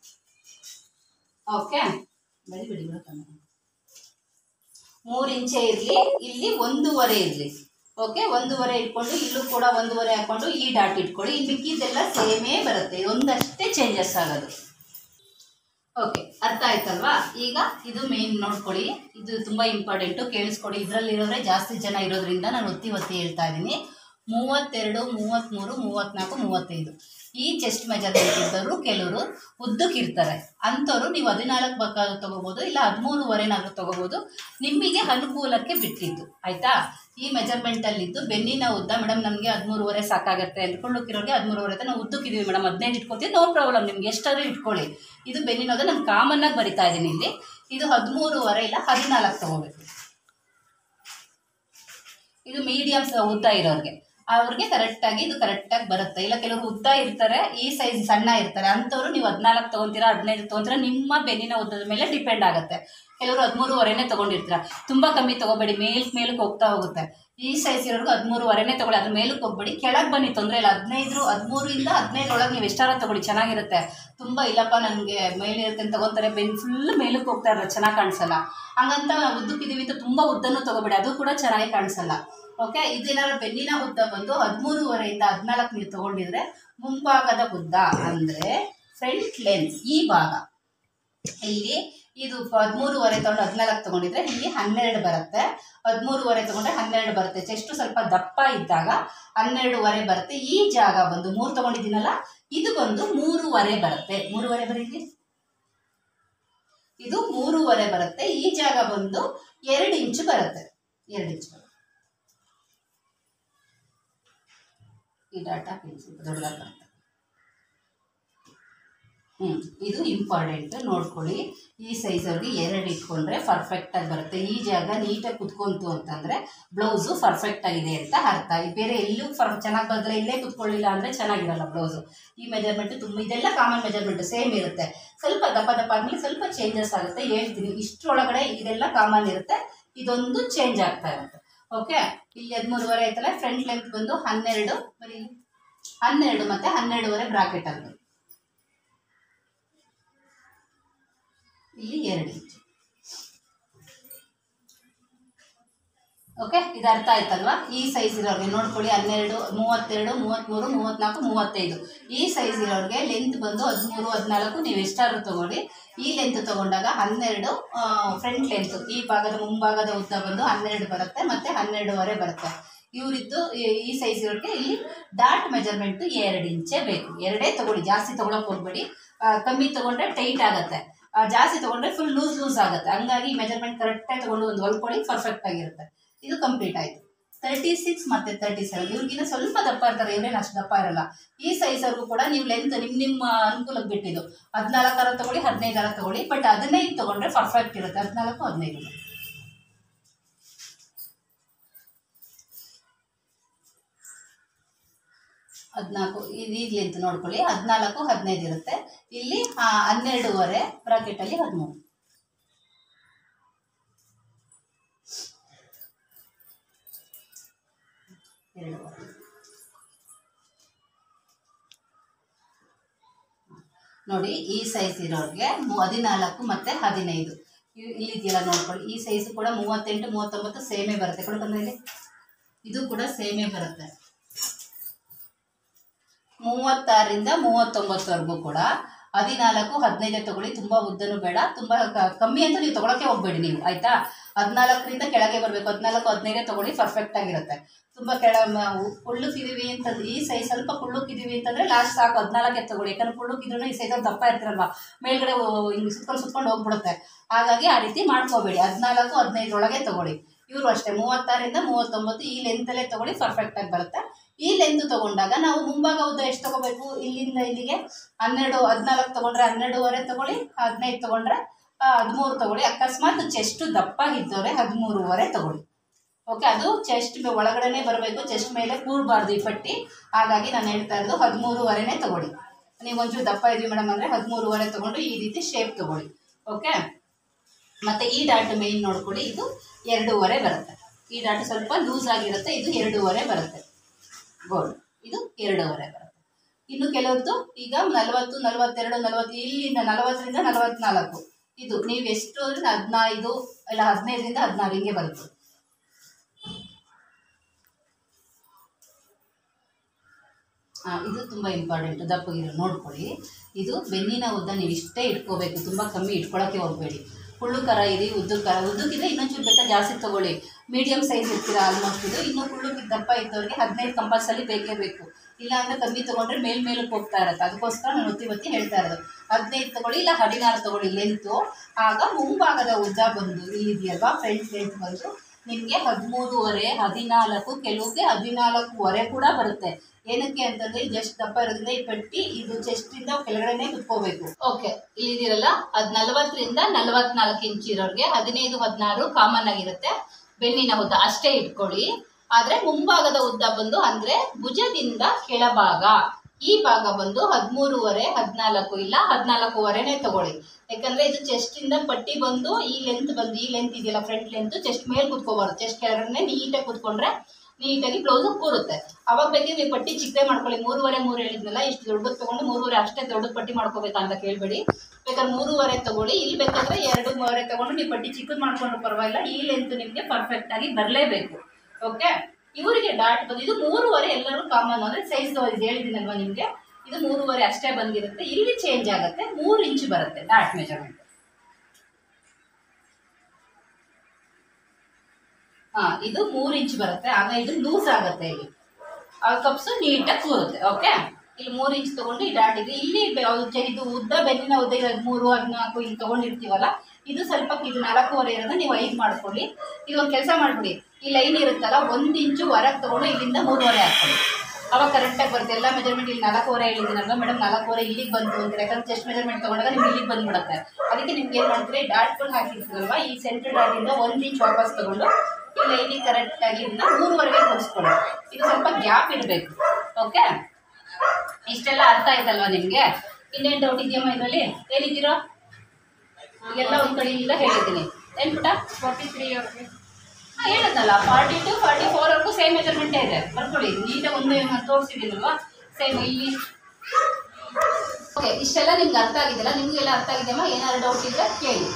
ಓಕೆ ಬರಿ ಬಿಡಿ ಬಿಡು ಕಣ್ಣು. ಮೂರು ಇಂಚೆ ಇರಲಿ ಇಲ್ಲಿ ಒಂದೂವರೆ ಇರಲಿ ಓಕೆ ಒಂದೂವರೆ ಇಟ್ಕೊಂಡು ಇಲ್ಲೂ ಕೂಡ ಒಂದೂವರೆ ಹಾಕ್ಕೊಂಡು ಈ ಡಾಟ್ ಇಟ್ಕೊಳ್ಳಿ ಇನ್ನು ಮಿಕ್ಕಿದ್ದೆಲ್ಲ ಸೇಮೇ ಬರುತ್ತೆ ಒಂದಷ್ಟೇ ಚೇಂಜಸ್ ಆಗೋದು ಓಕೆ ಅರ್ಥ ಆಯ್ತಲ್ವಾ ಈಗ ಇದು ಮೇನ್ ನೋಡ್ಕೊಳ್ಳಿ ಇದು ತುಂಬ ಇಂಪಾರ್ಟೆಂಟು ಕೇಳಿಸ್ಕೊಡಿ ಇದರಲ್ಲಿರೋರೆ ಜಾಸ್ತಿ ಜನ ಇರೋದ್ರಿಂದ ನಾನು ಒತ್ತಿ ಒತ್ತಿ ಹೇಳ್ತಾ ಇದ್ದೀನಿ ಮೂವತ್ತೆರಡು ಮೂವತ್ತ್ಮೂರು ಮೂವತ್ತ್ನಾಲ್ಕು ಮೂವತ್ತೈದು ಈ ಚೆಸ್ಟ್ ಮೆಜರ್ಮೆಂಟ್ ಇದ್ದವರು ಕೆಲವರು ಉದ್ದಕ್ಕಿರ್ತಾರೆ ಅಂಥವ್ರು ನೀವು ಹದಿನಾಲ್ಕು ಬೇಕಾದ್ರೂ ತೊಗೋಬೋದು ಇಲ್ಲ ಹದಿಮೂರುವರೆನಾದ್ರೂ ತೊಗೋಬೋದು ನಿಮಗೆ ಅನುಕೂಲಕ್ಕೆ ಬಿಟ್ಟಿದ್ದು ಆಯಿತಾ ಈ ಮೆಜರ್ಮೆಂಟಲ್ಲಿದ್ದು ಬೆನ್ನಿನ ಉದ್ದ ಮೇಡಮ್ ನಮಗೆ ಹದಿಮೂರುವರೆ ಸಾಕಾಗತ್ತೆ ಅಂದ್ಕೊಳ್ಳೋಕಿರೋರಿಗೆ ಹದಿಮೂರುವರೆ ನಾವು ಉದ್ದಕ್ಕಿದ್ದೀವಿ ಮೇಡಮ್ ಹದಿನೈದು ಇಟ್ಕೊತೀವಿ ನೋ ಪ್ರಾಬ್ಲಮ್ ನಿಮ್ಗೆ ಎಷ್ಟಾದ್ರೂ ಇಟ್ಕೊಳ್ಳಿ ಇದು ಬೆನ್ನಿನ ಉದ್ದ ನಾನು ಕಾಮನ್ನಾಗಿ ಬರಿತಾ ಇದ್ದೀನಿ ಇಲ್ಲಿ ಇದು ಹದಿಮೂರುವರೆ ಇಲ್ಲ ಹದಿನಾಲ್ಕು ತೊಗೋಬೇಕು ಇದು ಮೀಡಿಯಮ್ ಉದ್ದ ಇರೋರಿಗೆ ಅವ್ರಿಗೆ ಕರೆಕ್ಟಾಗಿ ಇದು ಕರೆಕ್ಟಾಗಿ ಬರುತ್ತೆ ಇಲ್ಲ ಕೆಲವರು ಉದ್ದ ಇರ್ತಾರೆ ಈ ಸೈಜ್ ಸಣ್ಣ ಇರ್ತಾರೆ ಅಂಥವ್ರು ನೀವು ಹದಿನಾಲ್ಕು ತೊಗೊತೀರಾ ಹದಿನೈದು ತೊಗೊಂತೀರಾ ನಿಮ್ಮ ಬೆನ್ನಿನ ಉದ್ದದ ಮೇಲೆ ಡಿಪೆಂಡ್ ಆಗುತ್ತೆ ಕೆಲವರು ಹದಿಮೂರುವರೆನೇ ತೊಗೊಂಡಿರ್ತೀರ ತುಂಬ ಕಮ್ಮಿ ತೊಗೋಬೇಡಿ ಮೇಲ್ಕ್ ಮೇಲಕ್ಕೆ ಹೋಗ್ತಾ ಹೋಗುತ್ತೆ ಈ ಸೈಜ್ ಇರೋರ್ಗು ಹದಿಮೂರುವರೆನೇ ತೊಗೊಳ್ಳಿ ಅದ್ರ ಮೇಲಕ್ಕೆ ಹೋಗ್ಬೇಡಿ ಕೆಳಗೆ ಬನ್ನಿ ತೊಂದರೆ ಇಲ್ಲ ಹದಿನೈದು ಹದಿಮೂರಿಂದ ಹದಿನೈದರೊಳಗೆ ನೀವು ಎಷ್ಟಾರ ತೊಗೊಳ್ಳಿ ಚೆನ್ನಾಗಿರುತ್ತೆ ತುಂಬ ಇಲ್ಲಪ್ಪ ನನಗೆ ಮೇಲಿರುತ್ತೆ ಅಂತ ತೊಗೊತಾರೆ ಬೆನ್ ಫುಲ್ ಮೇಲಕ್ಕೆ ಹೋಗ್ತಾ ಇರೋದು ಚೆನ್ನಾಗಿ ಕಾಣಿಸಲ್ಲ ಹಂಗಂತ ಉದ್ದಕ್ಕಿದ್ದೀವಿ ಅಂತ ತುಂಬ ಉದ್ದನೂ ತೊಗೋಬೇಡಿ ಅದು ಕೂಡ ಚೆನ್ನಾಗಿ ಕಾಣಿಸಲ್ಲ ಓಕೆ ಇದೇನಾದ್ರು ಬೆನ್ನಿನ ಉದ್ದ ಬಂದು ಹದಿಮೂರುವರೆಯಿಂದ ಹದಿನಾಲ್ಕು ನೀವು ತೊಗೊಂಡಿದ್ರೆ ಮುಂಭಾಗದ ಉದ್ದ ಅಂದರೆ ಫ್ರಂಟ್ ಲೆನ್ಸ್ ಈ ಭಾಗ ಇಲ್ಲಿ ಇದು ಹದಿಮೂರುವರೆ ತೊಗೊಂಡು ಹದಿನಾಲ್ಕು ತೊಗೊಂಡಿದ್ರೆ ಇಲ್ಲಿ ಹನ್ನೆರಡು ಬರುತ್ತೆ ಹದಿಮೂರುವರೆ ತೊಗೊಂಡ್ರೆ ಹನ್ನೆರಡು ಬರುತ್ತೆ ಚೆಸ್ಟ್ ಸ್ವಲ್ಪ ದಪ್ಪ ಇದ್ದಾಗ ಹನ್ನೆರಡುವರೆ ಬರುತ್ತೆ ಈ ಜಾಗ ಬಂದು ಮೂರು ತೊಗೊಂಡಿದ್ದೀನಲ್ಲ ಇದು ಬಂದು ಮೂರುವರೆ ಬರುತ್ತೆ ಮೂರುವರೆ ಬರೀಲಿ ಇದು ಮೂರುವರೆ ಬರುತ್ತೆ ಈ ಜಾಗ ಬಂದು ಎರಡು ಇಂಚು ಬರುತ್ತೆ ಎರಡು ಇಂಚು ಬರುತ್ತೆ ಈ ಡಾಟಾ ಸ್ವಲ್ಪ ದೊಡ್ಡದಾಗಿ ಬರುತ್ತೆ ಹ್ಞೂ ಇದು ಇಂಪಾರ್ಟೆಂಟ್ ನೋಡ್ಕೊಳ್ಳಿ ಈ ಸೈಜ್ ಅವ್ರಿಗೆ ಎರಡು ಇಟ್ಕೊಂಡ್ರೆ ಪರ್ಫೆಕ್ಟಾಗಿ ಬರುತ್ತೆ ಈ ಜಾಗ ನೀಟಾಗಿ ಕುತ್ಕೊಂತು ಅಂತಂದರೆ ಬ್ಲೌಸು ಪರ್ಫೆಕ್ಟ್ ಆಗಿದೆ ಅಂತ ಅರ್ಥ ಈ ಬೇರೆ ಎಲ್ಲೂ ಫರ್ ಚೆನ್ನಾಗಿ ಬಂದರೆ ಇಲ್ಲೇ ಕುತ್ಕೊಳ್ಳಿಲ್ಲ ಅಂದರೆ ಚೆನ್ನಾಗಿರಲ್ಲ ಬ್ಲೌಸು ಈ ಮೆಜರ್ಮೆಂಟ್ ತುಂಬ ಇದೆಲ್ಲ ಕಾಮನ್ ಮೆಜರ್ಮೆಂಟ್ ಸೇಮ್ ಇರುತ್ತೆ ಸ್ವಲ್ಪ ದಪ್ಪ ದಪ್ಪ ಆದ್ಮೇಲೆ ಸ್ವಲ್ಪ ಚೇಂಜಸ್ ಆಗುತ್ತೆ ಹೇಳ್ತೀನಿ ಇಷ್ಟರೊಳಗಡೆ ಇದೆಲ್ಲ ಕಾಮನ್ ಇರುತ್ತೆ ಇದೊಂದು ಚೇಂಜ್ ಆಗ್ತಾ ಇರುತ್ತೆ ಓಕೆ ಇಲ್ಲಿ ಹದಿಮೂರುವರೆ ಆಯ್ತಲ್ಲ ಫ್ರಂಟ್ ಲೆಂತ್ ಬಂದು ಹನ್ನೆರಡು ಬರೀ ಹನ್ನೆರಡು ಮತ್ತು ಹನ್ನೆರಡುವರೆ ಬ್ರಾಕೆಟ್ ಅಲ್ಲಿ ಇಲ್ಲಿ ಎರಡು ಇಂಚು ಓಕೆ ಇದು ಅರ್ಥ ಆಯ್ತಲ್ವಾ ಈ ಸೈಜ್ ಇರೋರಿಗೆ ನೋಡ್ಕೊಳ್ಳಿ ಹನ್ನೆರಡು ಮೂವತ್ತೆರಡು ಮೂವತ್ತ್ಮೂರು ಮೂವತ್ತ್ನಾಲ್ಕು ಮೂವತ್ತೈದು ಈ ಸೈಜ್ ಇರೋರಿಗೆ ಲೆಂತ್ ಬಂದು ಹದಿಮೂರು ಹದಿನಾಲ್ಕು ನೀವು ಎಷ್ಟಾದ್ರೂ ತಗೊಳ್ಳಿ ಈ ಲೆಂತ್ ತಗೊಂಡಾಗ ಹನ್ನೆರಡು ಫ್ರಂಟ್ ಲೆಂತ್ ಈ ಭಾಗದ ಮುಂಭಾಗದ ಉದ್ದ ಬಂದು ಹನ್ನೆರಡು ಬರುತ್ತೆ ಮತ್ತು ಹನ್ನೆರಡುವರೆ ಬರುತ್ತೆ ಇವರಿದ್ದು ಈ- ಈ ಸೈಜ್ ಇರೋರಿಗೆ ಇಲ್ಲಿ ಡಾಟ್ ಮೆಜರ್ಮೆಂಟ್ ಎರಡು ಇಂಚೇ ಬೇಕು ಎರಡೇ ತಗೊಳ್ಳಿ ಜಾಸ್ತಿ ತಗೊಳಕ್ ಹೋಗ್ಬೇಡಿ ಆ, ಕಮ್ಮಿ ತಗೊಂಡ್ರೆ ಟೈಟ್ ಆಗುತ್ತೆ ಆ, ಜಾಸ್ತಿ ತಗೊಂಡ್ರೆ ಫುಲ್ ಲೂಸ್ ಲೂಸ್ ಆಗುತ್ತೆ ಹಂಗಾಗಿ ಮೆಜರ್ಮೆಂಟ್ ಕರೆಕ್ಟಾಗಿ ತಗೊಂಡು ಒಂದು ಹೊಲ್ಕೊಳ್ಳಿ ಪರ್ಫೆಕ್ಟ್ ಆಗಿರುತ್ತೆ ಇದು ಕಂಪ್ಲೀಟ್ ಆಯಿತು ತರ್ಟಿ ಸಿಕ್ಸ್ ಮತ್ತು ತರ್ಟಿ ಸೆವೆನ್ ಇವ್ರಿಗಿನ್ನ ಸ್ವಲ್ಪ ದಪ್ಪ ಇರ್ತಾರೆ ಇವ್ರೇನು ಅಷ್ಟು ದಪ್ಪ ಇರಲ್ಲ ಈ ಸೈಜವ್ರಿಗೂ ಕೂಡ ನೀವು ಲೆಂತ್ ನಿಮ್ಮ ನಿಮ್ಮ ಅನುಕೂಲಕ್ಕೆ ಬಿಟ್ಟಿದ್ದು ಹದಿನಾಲ್ಕರ ತಗೊಳ್ಳಿ ಹದಿನೈದರ ತಗೊಳ್ಳಿ ಬಟ್ ಹದಿನೈದು ತಗೊಂಡ್ರೆ ಪರ್ಫೆಕ್ಟ್ ಇರುತ್ತೆ ಹದಿನಾಲ್ಕು ಹದಿನೈದು ಹದಿನಾಲ್ಕು ಇದು ಲೆಂತ್ ನೋಡ್ಕೊಳ್ಳಿ ಹದಿನಾಲ್ಕು ಹದಿನೈದು ಇರುತ್ತೆ ಇಲ್ಲಿ ಆ, ಹನ್ನೆರಡೂವರೆ ಬ್ರಾಕೆಟಲ್ಲಿ ಹದಿಮೂರು ಎರಡೂವರೆ ನೋಡಿ ಈ ಸೈಜ್ ಇರೋರಿಗೆ ಮು- ಹದಿನಾಲ್ಕು ಮತ್ತು ಹದಿನೈದು ಇವ್- ಇಲ್ಲಿ ಇದೆಯಲ್ಲ ನೋಡ್ಕೊಳ್ಳಿ ಈ ಸೈಜ್ ಕೂಡ ಮೂವತ್ತೆಂಟು ಮೂವತ್ತೊಂಬತ್ತು ಸೇಮೇ ಬರುತ್ತೆ ಕೊಡು ಬಂದ್ರೆ ಇಲ್ಲಿ ಇದು ಕೂಡ ಸೇಮೇ ಬರುತ್ತೆ ಮೂವತ್ತಾರರಿಂದ ಮೂವತ್ತೊಂಬತ್ತವರೆಗೂ ಕೂಡ ಹದಿನಾಲ್ಕು ಹದಿನೈದೇ ತಗೊಳ್ಳಿ ತುಂಬ ಉದ್ದನೂ ಬೇಡ ತುಂಬ ಕ- ಕಮ್ಮಿ ಅಂತ ನೀವು ತಗೊಳಕ್ಕೆ ಹೋಗ್ಬೇಡಿ ನೀವು ಆಯ್ತಾ ಹದಿನಾಲ್ಕರಿಂದ ಕೆಳಗೆ ಬರಬೇಕು ಹದಿನಾಲ್ಕು ಹದಿನೈದೇ ತಗೊಳ್ಳಿ ಪರ್ಫೆಕ್ಟ್ ಆಗಿರುತ್ತೆ ತುಂಬ ಕೆಳ ಮ- ಉ- ಕುಳ್ಳುಕಿದೀವಿ ಅಂತಂದ್ರೆ ಈ ಸೈಜ್ ಸ್ವಲ್ಪ ಕುಳ್ಳುಕಿದೀವಿ ಅಂತಂದ್ರೆ ಲಾಸ್ಟ್ ಸಾಕು ಹದಿನಾಲ್ಕೇ ತಗೊಳ್ಳಿ ಯಾಕಂದ್ರೆ ಕುಳ್ಳುಕಿದ್ರು ಈ ಸೈಜಲ್ಲಿ ದಪ್ಪ ಇರ್ತಿರಲ್ವಾ ಮೇಲ್ಗಡೆ ಓ- ಹಿಂಗೆ ಸುತ್ಕೊಂಡು ಸುತ್ಕೊಂಡು ಹೋಗ್ಬಿಡುತ್ತೆ ಹಾಗಾಗಿ ಆ ರೀತಿ ಮಾಡ್ಕೋಬೇಡಿ ಹದಿನಾಲ್ಕು ಹದಿನೈದರೊಳಗೆ ತಗೊಳ್ಳಿ ಇವರು ಅಷ್ಟೇ ಮೂವತ್ತಾರರಿಂದ ಮೂವತ್ತೊಂಬತ್ತು ಈ ಲೆಂತಲ್ಲೇ ತಗೊಳ್ಳಿ ಪರ್ಫೆಕ್ಟಾಗಿ ಬರುತ್ತೆ ಈ ಲೆಂತ್ ತಗೊಂಡಾಗ ನಾವು ಮುಂಭಾಗ ಉದ್ದ ಎಷ್ಟು ತಗೋಬೇಕು ಇಲ್ಲಿಂದ ಇಲ್ಲಿಗೆ ಹನ್ನೆರಡು ಹದಿನಾಲ್ಕು ತಗೊಂಡ್ರೆ ಹನ್ನೆರಡುವರೆ ತಗೊಳ್ಳಿ ಹದಿನೈದು ತಗೊಂಡ್ರೆ ಹದಿಮೂರು ತಗೊಳ್ಳಿ ಅಕಸ್ಮಾತ್ ಚೆಸ್ಟ್ ದಪ್ಪ ಇದ್ದವ್ರೆ ಹದಿಮೂರುವರೆ ತಗೊಳ್ಳಿ ಓಕೆ ಅದು ಚೆಸ್ಟ್ ಒಳಗಡೆನೆ ಬರಬೇಕು ಚೆಸ್ಟ್ ಮೇಲೆ ಕೂರಬಾರ್ದು ಈ ಪಟ್ಟಿ ಹಾಗಾಗಿ ನಾನು ಹೇಳ್ತಾ ಇರೋದು ಹದಿಮೂರುವರೆನೇ ತಗೊಳ್ಳಿ ನೀವು ಒಂಚೂರು ದಪ್ಪ ಇದ್ವಿ ಮೇಡಮ್ ಅಂದರೆ ಹದಿಮೂರುವರೆ ತಗೊಂಡು ಈ ರೀತಿ ಶೇಪ್ ತಗೊಳ್ಳಿ ಓಕೆ ಮತ್ತು ಈ ಡಾಟ್ ಮೇಯ್ನ್ ನೋಡ್ಕೊಳ್ಳಿ ಇದು ಎರಡೂವರೆ ಬರುತ್ತೆ ಈ ಡಾಟ್ ಸ್ವಲ್ಪ ಲೂಸ್ ಆಗಿರುತ್ತೆ ಇದು ಎರಡೂವರೆ ಬರುತ್ತೆ ಗೋಲ್ಡ್ ಇದು ಎರಡೂವರೆ ಬರುತ್ತೆ ಇನ್ನು ಕೆಲವ್ರದ್ದು ಈಗ ನಲವತ್ತು ನಲವತ್ತೆರಡು ನಲವತ್ತು ಇಲ್ಲಿಂದ ನಲವತ್ತರಿಂದ ನಲವತ್ನಾಲ್ಕು ಇದು ನೀವು ಎಷ್ಟು ಅಂದರೆ ಹದಿನೈದು ಇಲ್ಲ ಹದಿನೈದರಿಂದ ಹದಿನಾರು ಹಿಂಗೆ ಬರುತ್ತೆ ಹಾಂ ಇದು ತುಂಬ ಇಂಪಾರ್ಟೆಂಟ್ ದಪ್ಪಗಿರೋ ನೋಡ್ಕೊಳ್ಳಿ ಇದು ಬೆನ್ನಿನ ಉದ್ದ ನೀವು ಇಷ್ಟೇ ಇಟ್ಕೋಬೇಕು ತುಂಬ ಕಮ್ಮಿ ಇಟ್ಕೊಳ್ಳೋಕ್ಕೆ ಹೋಗಬೇಡಿ ಕುಳ್ಳು ಕರ ಇರಿ ಉದ್ದು ಕರ ಉದ್ದಕ್ಕಿದ್ರೆ ಇನ್ನೊಂಚೂರು ಬೇಕಾ ಜಾಸ್ತಿ ತೊಗೊಳ್ಳಿ ಮೀಡಿಯಮ್ ಸೈಜ್ ಇರ್ತೀರ ಆಲ್ಮೋಸ್ಟ್ ಇದು ಇನ್ನು ಕುಳ್ಳುಕ್ಕೆ ದಪ್ಪ ಇದ್ದವ್ರಿಗೆ ಹದಿನೈದು ಕಂಪಲ್ಸರಿ ಬೇಕೇ ಬೇಕು ಇಲ್ಲ ಅಂದರೆ ಕಮ್ಮಿ ತೊಗೊಂಡ್ರೆ ಮೇಲ್ ಮೇಲಕ್ಕೆ ಹೋಗ್ತಾ ಇರುತ್ತೆ ಅದಕ್ಕೋಸ್ಕರ ನಾನು ಒತ್ತಿ ಒತ್ತಿ ಹೇಳ್ತಾ ಇರೋದು ಹದಿನೈದು ತೊಗೊಳ್ಳಿ ಇಲ್ಲ ಹದಿನಾರು ತೊಗೊಳ್ಳಿ ಲೆಂತು ಆಗ ಮುಂಭಾಗದ ಉದ್ದ ಬಂದು ಇಲ್ಲಿದೆಯಲ್ವಾ ಫ್ರಂಟ್ ಲೆಂತ್ ಬಂದು ನಿಮಗೆ ಹದಿಮೂರುವರೆ ಹದಿನಾಲ್ಕು ಕೆಲವಕ್ಕೆ ಹದಿನಾಲ್ಕೂವರೆ ಕೂಡ ಬರುತ್ತೆ ಏನಕ್ಕೆ ಅಂತಂದ್ರೆ ಜಸ್ಟ್ ದಪ್ಪ ಇರೋದ್ರಿಂದ ಈ ಪಟ್ಟಿ ಇದು ಚೆಸ್ಟ್ ಇಂದ ಕೆಳಗಡೆನೆ ಕುತ್ಕೋಬೇಕು ಓಕೆ ಇಲ್ಲಿದಿರಲ್ಲ ಅದ್ ನಲವತ್ತರಿಂದ ನಲವತ್ನಾಲ್ಕು ಇಂಚ್ ಇರೋರಿಗೆ ಹದಿನೈದು ಹದಿನಾರು ಕಾಮನ್ ಆಗಿರುತ್ತೆ ಬೆನ್ನಿನ ಉದ್ದ ಅಷ್ಟೇ ಇಟ್ಕೊಳ್ಳಿ ಆದ್ರೆ ಮುಂಭಾಗದ ಉದ್ದ ಬಂದು ಅಂದ್ರೆ ಭುಜದಿಂದ ಕೆಳಭಾಗ ಈ ಭಾಗ ಬಂದು ಹದಿಮೂರುವರೆ ಹದಿನಾಲ್ಕು ಇಲ್ಲ ಹದಿನಾಲ್ಕೂವರೆನೇ ತಗೊಳ್ಳಿ ಯಾಕಂದ್ರೆ ಇದು ಚೆಸ್ಟ್ ಇಂದ ಪಟ್ಟಿ ಬಂದು ಈ ಲೆಂತ್ ಬಂದು ಈ ಲೆಂತ್ ಇದೆಯಲ್ಲ ಫ್ರಂಟ್ ಲೆಂತ್ ಚೆಸ್ಟ್ ಮೇಲೆ ಕುತ್ಕೋಬಾರ್ದು ಚೆಸ್ಟ್ ಕೆಳಗಡೆ ನೀಟಾಗಿ ಕುತ್ಕೊಂಡ್ರೆ ನೀಟಾಗಿ ಬ್ಲೌಸ್ ಕೂರುತ್ತೆ ಅವಾಗ ಬೇಕಿದ್ರೆ ನೀವು ಪಟ್ಟಿ ಚಿಕ್ಕದೇ ಮಾಡ್ಕೊಳ್ಳಿ ಮೂರುವರೆ ಮೂರು ಹೇಳಿದ್ನಲ್ಲ ಇಷ್ಟು ದೊಡ್ಡದು ತಗೊಂಡು ಮೂರುವರೆ ಅಷ್ಟೇ ದೊಡ್ಡದು ಪಟ್ಟಿ ಮಾಡ್ಕೋಬೇಕಾ ಅಂತ ಕೇಳಬೇಡಿ ಬೇಕಾದ್ರೆ ಮೂರುವರೆ ತಗೊಳ್ಳಿ ಇಲ್ಲಿ ಬೇಕಾದ್ರೆ ಎರಡು ಮೂರುವರೆ ತಗೊಂಡು ನೀವು ಪಟ್ಟಿ ಚಿಕ್ಕದು ಮಾಡ್ಕೊಂಡ್ರು ಪರವಾಗಿಲ್ಲ ಈ ಲೆಂತ್ ನಿಮಗೆ ಪರ್ಫೆಕ್ಟ್ ಆಗಿ ಬರಲೇಬೇಕು ಓಕೆ ಇವರಿಗೆ ಡಾಟ್ ಬಂದು ಇದು ಮೂರುವರೆ ಎಲ್ಲರೂ ಕಾಮನ್ ಅಂದ್ರೆ ಸೈಜ್ ವೈಸ್ ಹೇಳಿದ್ದೀನಲ್ವಾ ನಿಮಗೆ ಇದು ಮೂರುವರೆ ಅಷ್ಟೇ ಬಂದಿರುತ್ತೆ ಇಲ್ಲಿ ಚೇಂಜ್ ಆಗುತ್ತೆ ಮೂರು ಇಂಚ್ ಬರುತ್ತೆ ಡಾಟ್ ಮೆಜರ್ಮೆಂಟ್ ಹಾ ಇದು ಮೂರು ಇಂಚ್ ಬರುತ್ತೆ ಆಗ ಇದು ಲೂಸ್ ಆಗುತ್ತೆ ಇಲ್ಲಿ ಆ ಕಪ್ಸು ನೀಟಾಗಿ ಕೂರುತ್ತೆ ಓಕೆ ಇಲ್ಲಿ ಮೂರು ಇಂಚ್ ತಗೊಂಡು ಈ ಡಾಟ್ ಇದೆ ಇಲ್ಲಿ ಬೆ- ಅದು ಚೆ- ಇದು ಉದ್ದ ಬೆನ್ನಿನ ಉದ್ದ ಇರೋದು ಮೂರು ಹದಿನಾಲ್ಕು ಇಲ್ಲಿ ತಗೊಂಡಿರ್ತೀವಲ್ಲ ಇದು ಸ್ವಲ್ಪ ಇದು ನಾಲ್ಕೂವರೆ ಇರೋದು ನೀವು ಐದು ಮಾಡ್ಕೊಳ್ಳಿ ಇದು ಒಂದು ಕೆಲಸ ಮಾಡ್ಬಿಡಿ ಈ ಲೈನ್ ಇರುತ್ತಲ್ಲ ಒಂದು ಇಂಚು ಹೊರಗೆ ತಗೊಂಡು ಇಲ್ಲಿಂದ ಮೂರುವರೆ ಹಾಕ್ಕೊಳ್ಳಿ ಅವಾಗ ಕರೆಕ್ಟಾಗಿ ಬರುತ್ತೆ ಎಲ್ಲ ಮೆಜರ್ಮೆಂಟ್ ಇಲ್ಲಿ ನಾಲ್ಕೂವರೆ ಹೇಳಿದ್ದೀನಲ್ವ ಮೇಡಮ್ ನಾಲ್ಕೂವರೆ ಇಲ್ಲಿಗೆ ಬಂತು ಅಂತ ಯಾಕಂದ್ರೆ ಚೆಸ್ಟ್ ಮೆಜರ್ಮೆಂಟ್ ತಗೊಂಡಾಗ ನಿಮ್ಗೆ ಇಲ್ಲಿಗೆ ಬಂದ್ಬಿಡುತ್ತೆ ಅದಕ್ಕೆ ನಿಮ್ಗೆ ಏನು ಮಾಡ್ತೀರಿ ಡಾಟ್ಗಳು ಹಾಕಿರ್ತೀರಲ್ವ ಈ ಸೆಂಟ್ರ್ ಡಾಟಿಂದ ಒಂದು ಇಂಚ್ ವಾಪಸ್ ತಗೊಂಡು ಈ ಲೈನಿಗೆ ಕರೆಕ್ಟಾಗಿ ಇದನ್ನ ಮೂರುವರೆಗೆ ಕೂರಿಸ್ಕೊಳ್ಳಿ ಇದು ಸ್ವಲ್ಪ ಗ್ಯಾಪ್ ಇಡಬೇಕು ಓಕೆ ಇಷ್ಟೆಲ್ಲ ಅರ್ಥ ಆಯ್ತಲ್ವಾ ನಿಮಗೆ ಇನ್ನೇನು ಡೌಟ್ ಇದೆಯಮ್ಮ ಇದರಲ್ಲಿ ಏನಿದ್ದೀರೋ ಎಲ್ಲ ಒಂದು ಕಡೆಯಿಂದ ಹೇಳಿದ್ದೀನಿ ಏನು ಪುಟ ಫಾರ್ಟಿ ತ್ರೀ ಅವ್ರಿಗೆ ಹಾಂ ಹೇಳಿದ್ನಲ್ಲ ಫಾರ್ಟಿ ಟು ಫಾರ್ಟಿ ಫೋರ್ವರೆಗೂ ಸೇಮ್ ಮೆಜರ್ಮೆಂಟೇ ಇದೆ ಬರ್ಕೊಳ್ಳಿ ನೀಟಾಗಿ ಒಂದು ತೋರಿಸಿದ್ದೀನಲ್ವಾ ಸೇಮ್ ಇಲ್ಲಿ ಓಕೆ ಇಷ್ಟೆಲ್ಲ ನಿಮ್ಗೆ ಅರ್ಥ ಆಗಿದೆಯಲ್ಲ ನಿಮಗೆಲ್ಲ ಅರ್ಥ ಆಗಿದೆಯಮ್ಮ ಏನಾದ್ರು ಡೌಟ್ ಇದ್ರೆ ಕೇಳಿ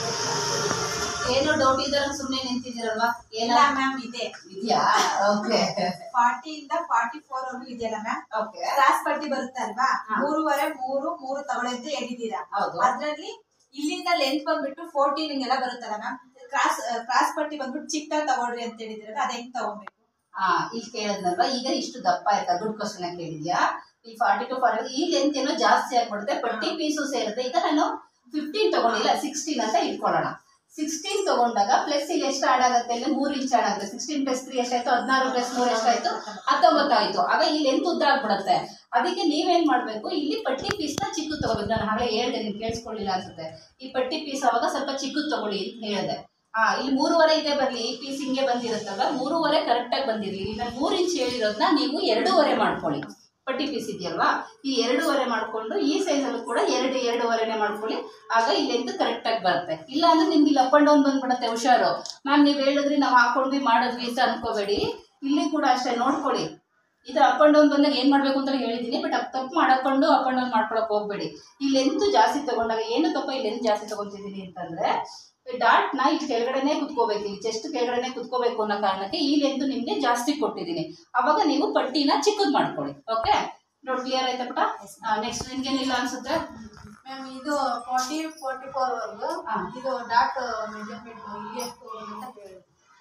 ಏನೋ ಡೌಟ್ ಇದ್ದಾರೆ ಸುಮ್ಮನೆ ನಿಂತಿದ್ದೀರಲ್ವಾ ಇಲ್ಲ ಏನ ಮ್ಯಾಮ್ ಇದೆ ಇದೆಯಾ ಓಕೆ ಫಾರ್ಟಿ ಇಂದ ಫಾರ್ಟಿ ಫೋರ್ ವರ್ಗು ಇದೆಯಲ್ಲ ಮ್ಯಾಮ್ ಓಕೆ ಕ್ರಾಸ್ ಪಟ್ಟಿ ಬರುತ್ತೆ ಅಲ್ವಾ ಹಾ. ಮೂರುವರೆ ಮೂರು ಮೂರು ತಗೊಳ್ಳಿ ಅಂತ ಹೇಳಿದ್ದೀರಾ ಹೌದು ಅದ್ರಲ್ಲಿ ಇಲ್ಲಿಂದ ಲೆಂತ್ ಬಂದ್ಬಿಟ್ಟು ಫೋರ್ಟೀನ್ ಎಲ್ಲ ಬರುತ್ತಲ್ಲ ಮ್ಯಾಮ್ ಕ್ರಾಸ್ ಕ್ರಾಸ್ ಪಟ್ಟಿ ಬಂದ್ಬಿಟ್ಟು ಚಿಕ್ಕದಾಗಿ ತಗೊಳ್ರಿ ಅಂತ ಹೇಳಿದಿರಲ್ಲ ಅದ್ ಹೆಂಗ್ ತಗೊಬೇಕು ಹಾ ಇಲ್ಲಿ ಕೇಳಿದ್ನಲ್ವಾ ಈಗ ಇಷ್ಟು ದಪ್ಪ ಆಯ್ತಾ ಗುಡ್ ಕ್ವಶನ್ ಕೇಳಿದ್ಯಾ ಈ ಫಾರ್ಟಿ ಟು ಫಾರ್ಟಿ ಈ ಲೆಂತ್ ಏನೋ ಜಾಸ್ತಿ ಆಗ್ಬಿಡುತ್ತೆ ಪಟ್ಟಿ ಪೀಸು ಸೇರುತ್ತೆ ಈಗ ನಾನು ಫಿಫ್ಟೀನ್ ತಗೊಂಡಿಲ್ಲ ಸಿಕ್ಸ್ಟೀನ್ ಅಂತ ಇಟ್ಕೊಳ್ಳೋಣ ಸಿಕ್ಸ್ಟೀನ್ ತಗೊಂಡಾಗ ಪ್ಲಸ್ ಇಲ್ಲಿ ಎಷ್ಟು ಆಡ್ ಆಗುತ್ತೆ ಇಲ್ಲಿ ಮೂರು ಇಂಚ್ ಆಡ್ ಆಗುತ್ತೆ ಸಿಕ್ಸ್ಟೀನ್ ಪ್ಲಸ್ ತ್ರೀ ಎಷ್ಟಾಯ್ತು ಹದಿನಾರು ಪ್ಲಸ್ ಮೂರು ಎಷ್ಟಾಯ್ತು ಹತ್ತೊಂಬತ್ತು ಆಯ್ತು ಆಗ ಈ ಲೆಂತ್ ಉದ್ದ ಆಗ್ಬಿಡುತ್ತೆ ಅದಕ್ಕೆ ನೀವೇನ್ ಮಾಡ್ಬೇಕು ಇಲ್ಲಿ ಪಟ್ಟಿ ಪೀಸ್ನ ಚಿಕ್ಕದು ತಗೋಬೇಕು ನಾನು ಹಾಗೆ ಹೇಳ್ದೆ ನೀವು ಕೇಳಿಸ್ಕೊಳ್ಳಿಲ್ಲ ಅನ್ಸುತ್ತೆ ಈ ಪಟ್ಟಿ ಪೀಸ್ ಅವಾಗ ಸ್ವಲ್ಪ ಚಿಕ್ಕದು ತಗೊಳ್ಳಿ ಅಂತ ಹೇಳಿದೆ ಹಾ ಇಲ್ಲಿ ಮೂರುವರೆ ಇದೆ ಬರ್ಲಿ ಈ ಪೀಸ್ ಹಿಂಗೆ ಬಂದಿರುತ್ತಲ್ವ ಮೂರುವರೆ ಕರೆಕ್ಟಾಗಿ ಬಂದಿರಲಿ ಈಗ ಮೂರು ಇಂಚ್ ಹೇಳಿರೋದನ್ನ ನೀವು ಎರಡೂವರೆ ಮಾಡ್ಕೊಳ್ಳಿ ಪಟ್ಟಿ ಪೀಸ್ ಇದೆಯಲ್ವಾ ಈ ಎರಡೂವರೆ ಮಾಡ್ಕೊಂಡು ಈ ಸೈಜಲ್ಲೂ ಕೂಡ ಎರಡು ಎರಡೂವರೆನೆ ಮಾಡ್ಕೊಳ್ಳಿ ಆಗ ಈ ಲೆಂತ್ ಕರೆಕ್ಟಾಗಿ ಬರುತ್ತೆ ಇಲ್ಲ ಅಂದ್ರೆ ನಿಮ್ಗೆ ಇಲ್ಲಿ ಅಪ್ ಅಂಡ್ ಡೌನ್ ಬಂದ್ಬಿಡುತ್ತೆ ಹುಷಾರು ಮ್ಯಾಮ್ ನೀವು ಹೇಳಿದ್ರಿ ನಾವು ಹಾಕೊಂಡ್ವಿ ಮಾಡಿದ್ವಿ ಅಂತ ಅನ್ಕೋಬೇಡಿ ಇಲ್ಲಿ ಕೂಡ ಅಷ್ಟೇ ನೋಡ್ಕೊಳ್ಳಿ ಇದು ಅಪ್ ಅಂಡ್ ಡೌನ್ ಬಂದಾಗ ಏನು ಮಾಡಬೇಕು ಅಂತ ಹೇಳಿದ್ದೀನಿ ಬಟ್ ಅಪ್ ತಪ್ಪು ಮಾಡಕೊಂಡು ಅಪ್ ಅಂಡ್ ಡೌನ್ ಮಾಡ್ಕೊಳಕ್ ಹೋಗ್ಬೇಡಿ ಈ ಲೆಂತ್ ಜಾಸ್ತಿ ತಗೊಂಡಾಗ ಏನು ತಪ್ಪ ಈ ಲೆಂತ್ ಜಾಸ್ತಿ ತಗೊಂತಿದ್ದೀನಿ ಅಂತಂದ್ರೆ ಡಾಟ್ನ ಇಲ್ಲಿ ಕೆಳಗಡೆನೆ ಕುತ್ಕೋಬೇಕು ಇಲ್ಲಿ ಚೆಸ್ಟ್ ಕೆಳಗಡೆನೆ ಕುತ್ಕೋಬೇಕು ಅನ್ನೋ ಕಾರಣಕ್ಕೆ ಈ ಲೆಂತ್ ನಿಮಗೆ ಜಾಸ್ತಿ ಕೊಟ್ಟಿದ್ದೀನಿ ಅವಾಗ ನೀವು ಪಟ್ಟಿನ ಚಿಕ್ಕದು ಮಾಡ್ಕೊಳ್ಳಿ ಓಕೆ ನೋಡಿ ಕ್ಲಿಯರ್ ಆಯ್ತಾ ಪುಟ ನೆಕ್ಸ್ಟ್ ನಿಮ್ಗೇನಿಲ್ಲ ಅನ್ಸುತ್ತೆ ಮ್ಯಾಮ್ ಇದು ಫಾರ್ಟಿ ಫೋರ್ಟಿ ಫೋರ್ ವರ್ಗು ಹಾ. ಇದು ಡಾಟ್ ಮೆಜರ್ಮೆಂಟ್ ಇಲ್ಲಿ ಎಷ್ಟು ಅಂತ ಹೇಳಿ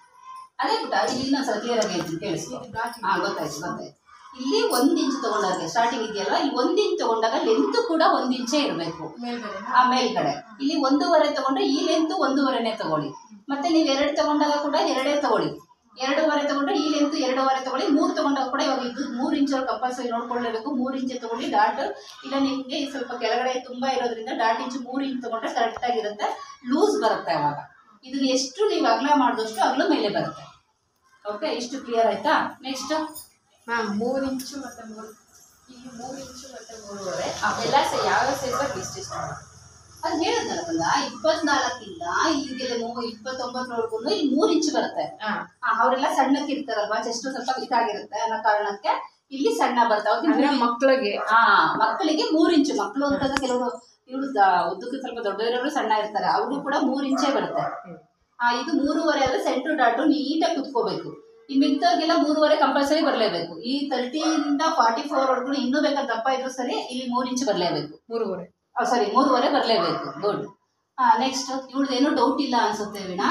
ಅದೇ ಪುಟ ಇಲ್ಲಿ ಇನ್ನೊಂದ್ಸಲ ಕ್ಲಿಯರ್ ಆಗಿ ಹೇಳ್ತೀನಿ ಕೇಳಿಸ್ಕೊ ಇದು ಡಾಟ್ ಹಾ ಗೊತ್ತಾಯ್ತು ಗೊತ್ತಾಯ್ತು ಇಲ್ಲಿ ಒಂದ್ ಇಂಚ್ ತಗೊಂಡಾಗ ಸ್ಟಾರ್ಟಿಂಗ್ ಇದೆಯಲ್ಲ ಇಲ್ಲಿ ಒಂದ್ ಇಂಚ್ ತಗೊಂಡಾಗ ಲೆಂತ್ ಕೂಡ ಒಂದ್ ಇಂಚೇ ಇರಬೇಕು ಮೇಲ್ಗಡೆ ಆ ಮೇಲ್ಗಡೆ ಇಲ್ಲಿ ಒಂದೂವರೆ ತಗೊಂಡ್ರೆ ಈ ಲೆಂತ್ ಒಂದೂವರೆನೆ ತಗೊಳ್ಳಿ ಮತ್ತೆ ನೀವು ಎರಡು ತಗೊಂಡಾಗ ಕೂಡ ಎರಡೇ ತಗೊಳ್ಳಿ ಎರಡೂವರೆ ತಗೊಂಡ್ರೆ ಈ ಲೆಂತ್ ಎರಡೂವರೆ ತಗೊಳ್ಳಿ ಮೂರು ತಗೊಂಡಾಗ ಕೂಡ ಇವಾಗ ಇದು ಮೂರು ಇಂಚ್ ಕಂಪಲ್ಸರಿ ನೋಡ್ಕೊಳ್ಳೇಬೇಕು ಮೂರು ಇಂಚ್ ತಗೊಳ್ಳಿ ಡಾಟ್ ಇಲ್ಲ ನಿಮಗೆ ಸ್ವಲ್ಪ ಕೆಳಗಡೆ ತುಂಬಾ ಇರೋದ್ರಿಂದ ಡಾಟ್ ಇಂಚ್ ಮೂರು ಇಂಚ್ ತಗೊಂಡ್ರೆ ಕರೆಕ್ಟ್ ಆಗಿರುತ್ತೆ ಲೂಸ್ ಬರುತ್ತೆ ಅವಾಗ ಇದನ್ನ ಎಷ್ಟು ನೀವು ಅಗಲ ಮಾಡಿದಷ್ಟು ಅಗಲ ಮೇಲೆ ಬರುತ್ತೆ ಓಕೆ ಇಷ್ಟು ಕ್ಲಿಯರ್ ಆಯ್ತಾ ನೆಕ್ಸ್ಟ್ ಮ್ಯಾಮ್ ಮೂರು ಇಂಚು ಮತ್ತೆ ಮೂರು ಇಲ್ಲಿ ಮೂರು ಇಂಚು ಮತ್ತೆ ಮೂರುವರೆ ಎಲ್ಲ ಸೈ ಯಾವ ಸೈಜ್ ಇಷ್ಟಿಷ್ಟು ಅದು ಹೇಳಿದ್ನಲ್ಲ ಕಂದ ಇಪ್ಪತ್ನಾಲ್ಕಿಂದ ಇಲ್ಲಿಗೆ ಮೂ ಇಪ್ಪತ್ತೊಂಬತ್ತರವರೆಗೂ ಇಲ್ಲಿ ಮೂರು ಇಂಚು ಬರುತ್ತೆ ಹಾಂ ಆ, ಅವರೆಲ್ಲ ಸಣ್ಣಕ್ಕೆ ಇರ್ತಾರಲ್ವಾ ಚೆಸ್ಟ್ ಸ್ವಲ್ಪ ಇದಾಗಿರುತ್ತೆ ಅನ್ನೋ ಕಾರಣಕ್ಕೆ ಇಲ್ಲಿ ಸಣ್ಣ ಬರ್ತಾವೆ ಅಂದ್ರೆ ಮಕ್ಕಳಿಗೆ ಹಾ ಮಕ್ಕಳಿಗೆ ಮೂರು ಇಂಚು ಮಕ್ಕಳು ಅಂತಂದ್ರೆ ಕೆಲವರು ಇವರು ಉದ್ದಕ್ಕೆ ಸ್ವಲ್ಪ ದೊಡ್ಡ ಇರೋರು ಸಣ್ಣ ಇರ್ತಾರೆ ಅವರು ಕೂಡ ಮೂರು ಇಂಚೇ ಬರುತ್ತೆ ಆ ಇದು ಮೂರುವರೆ ಆದ್ರೆ ಸೆಂಟ್ರ್ ಡಾಟು ನೀಟಾಗಿ ಕುತ್ಕೋಬೇಕು ಈ ಮಿಕ್ದವ್ರಿಗೆಲ್ಲ ಮೂರುವರೆ ಕಂಪಲ್ಸರಿ ಬರಲೇಬೇಕು ಈ ತರ್ಟಿಯಿಂದ ಫಾರ್ಟಿ ಫೋರ್ ವರ್ಗು ಇನ್ನೂ ಬೇಕಾದ್ರೆ ದಪ್ಪ ಇದ್ರು ಸರಿ ಇಲ್ಲಿ ಮೂರು ಇಂಚು ಬರಲೇಬೇಕು ಮೂರುವರೆ ಸಾರಿ ಮೂರುವರೆ ಬರಲೇಬೇಕು ಗುಡ್ ನೆಕ್ಸ್ಟ್ ಇವಳ್ದು ಏನೋ ಡೌಟ್ ಇಲ್ಲ ಅನ್ಸುತ್ತೆ ವೀಣಾ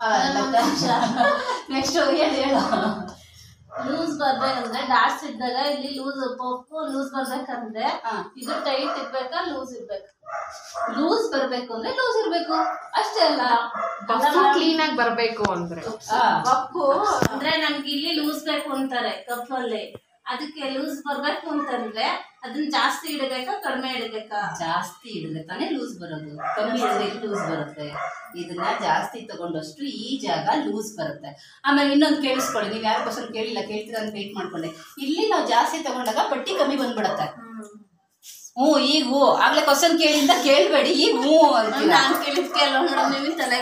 ನೆಕ್ಸ್ಟ್ ಹೇಳಿ ಹೇಳು ಲೂಸ್ ಬರ್ಬೇಕಂದ್ರೆ ಡಾಟ್ಸ್ ಇದ್ದಾಗ ಇಲ್ಲಿ ಲೂಸ್ ಪಪ್ಪು ಲೂಸ್ ಬರ್ಬೇಕಂದ್ರೆ ಹಾ. ಇದು ಟೈಟ್ ಇರ್ಬೇಕಾ ಲೂಸ್ ಇರ್ಬೇಕು ಲೂಸ್ ಬರಬೇಕು ಅಂದ್ರೆ ಲೂಸ್ ಇರಬೇಕು ಅಷ್ಟೇ ಅಲ್ಲ ಕ್ಲೀನ್ ಆಗಿ ಬರ್ಬೇಕು ಅಂದ್ರೆ ಆ, ಕಪ್ಪು ಅಂದ್ರೆ ನಮ್ಗೆ ಇಲ್ಲಿ ಲೂಸ್ ಬೇಕು ಅಂತಾರೆ ಕಪ್ಪಲ್ಲಿ ಅದಕ್ಕೆ ಲೂಸ್ ಬರ್ಬೇಕು ಅಂತಂದ್ರೆ ಅದನ್ನ ಜಾಸ್ತಿ ಇಡಬೇಕಾ ಕಡಿಮೆ ಇಡಬೇಕಾ ಜಾಸ್ತಿ ಹಿಡಿದ್ರೆ ತಾನೇ ಲೂಸ್ ಬರೋದು ಕಮ್ಮಿ ಹಿಡಿದ್ರೆ ಇಲ್ಲಿ ಲೂಸ್ ಬರುತ್ತೆ ಇದನ್ನ ಜಾಸ್ತಿ ತಗೊಂಡಷ್ಟು ಈ ಜಾಗ ಲೂಸ್ ಬರುತ್ತೆ ಆಮೇಲೆ ಇನ್ನೊಂದು ಕೇಳಿಸ್ಕೊಳ್ಳಿ ನೀವು ಯಾರು ಕ್ವಶನ್ ಕೇಳಿಲ್ಲ ಕೇಳ್ತೀರಾ ಅಂತ ವೇಟ್ ಮಾಡ್ಕೊಂಡೆ ಇಲ್ಲಿ ನಾವು ಜಾಸ್ತಿ ತಗೊಂಡಾಗ ಪಟ್ಟಿ ಕಮ್ಮಿ ಬಂದ್ಬಿಡತ್ತೆ ಹ್ಞೂ ಈಗ ಹ್ಞೂ ಆಗ್ಲೇ ಕ್ವಶನ್ ಕೇಳಿಂದ ಕೇಳಬೇಡಿ ಈಗ ಹ್ಞೂ ಅಂತೀರಾ ನಾನ್ ಕೇಳಿದ್ ಕೇಳೋ ಮೇಡಮ್ ನೀವು ತಲೆ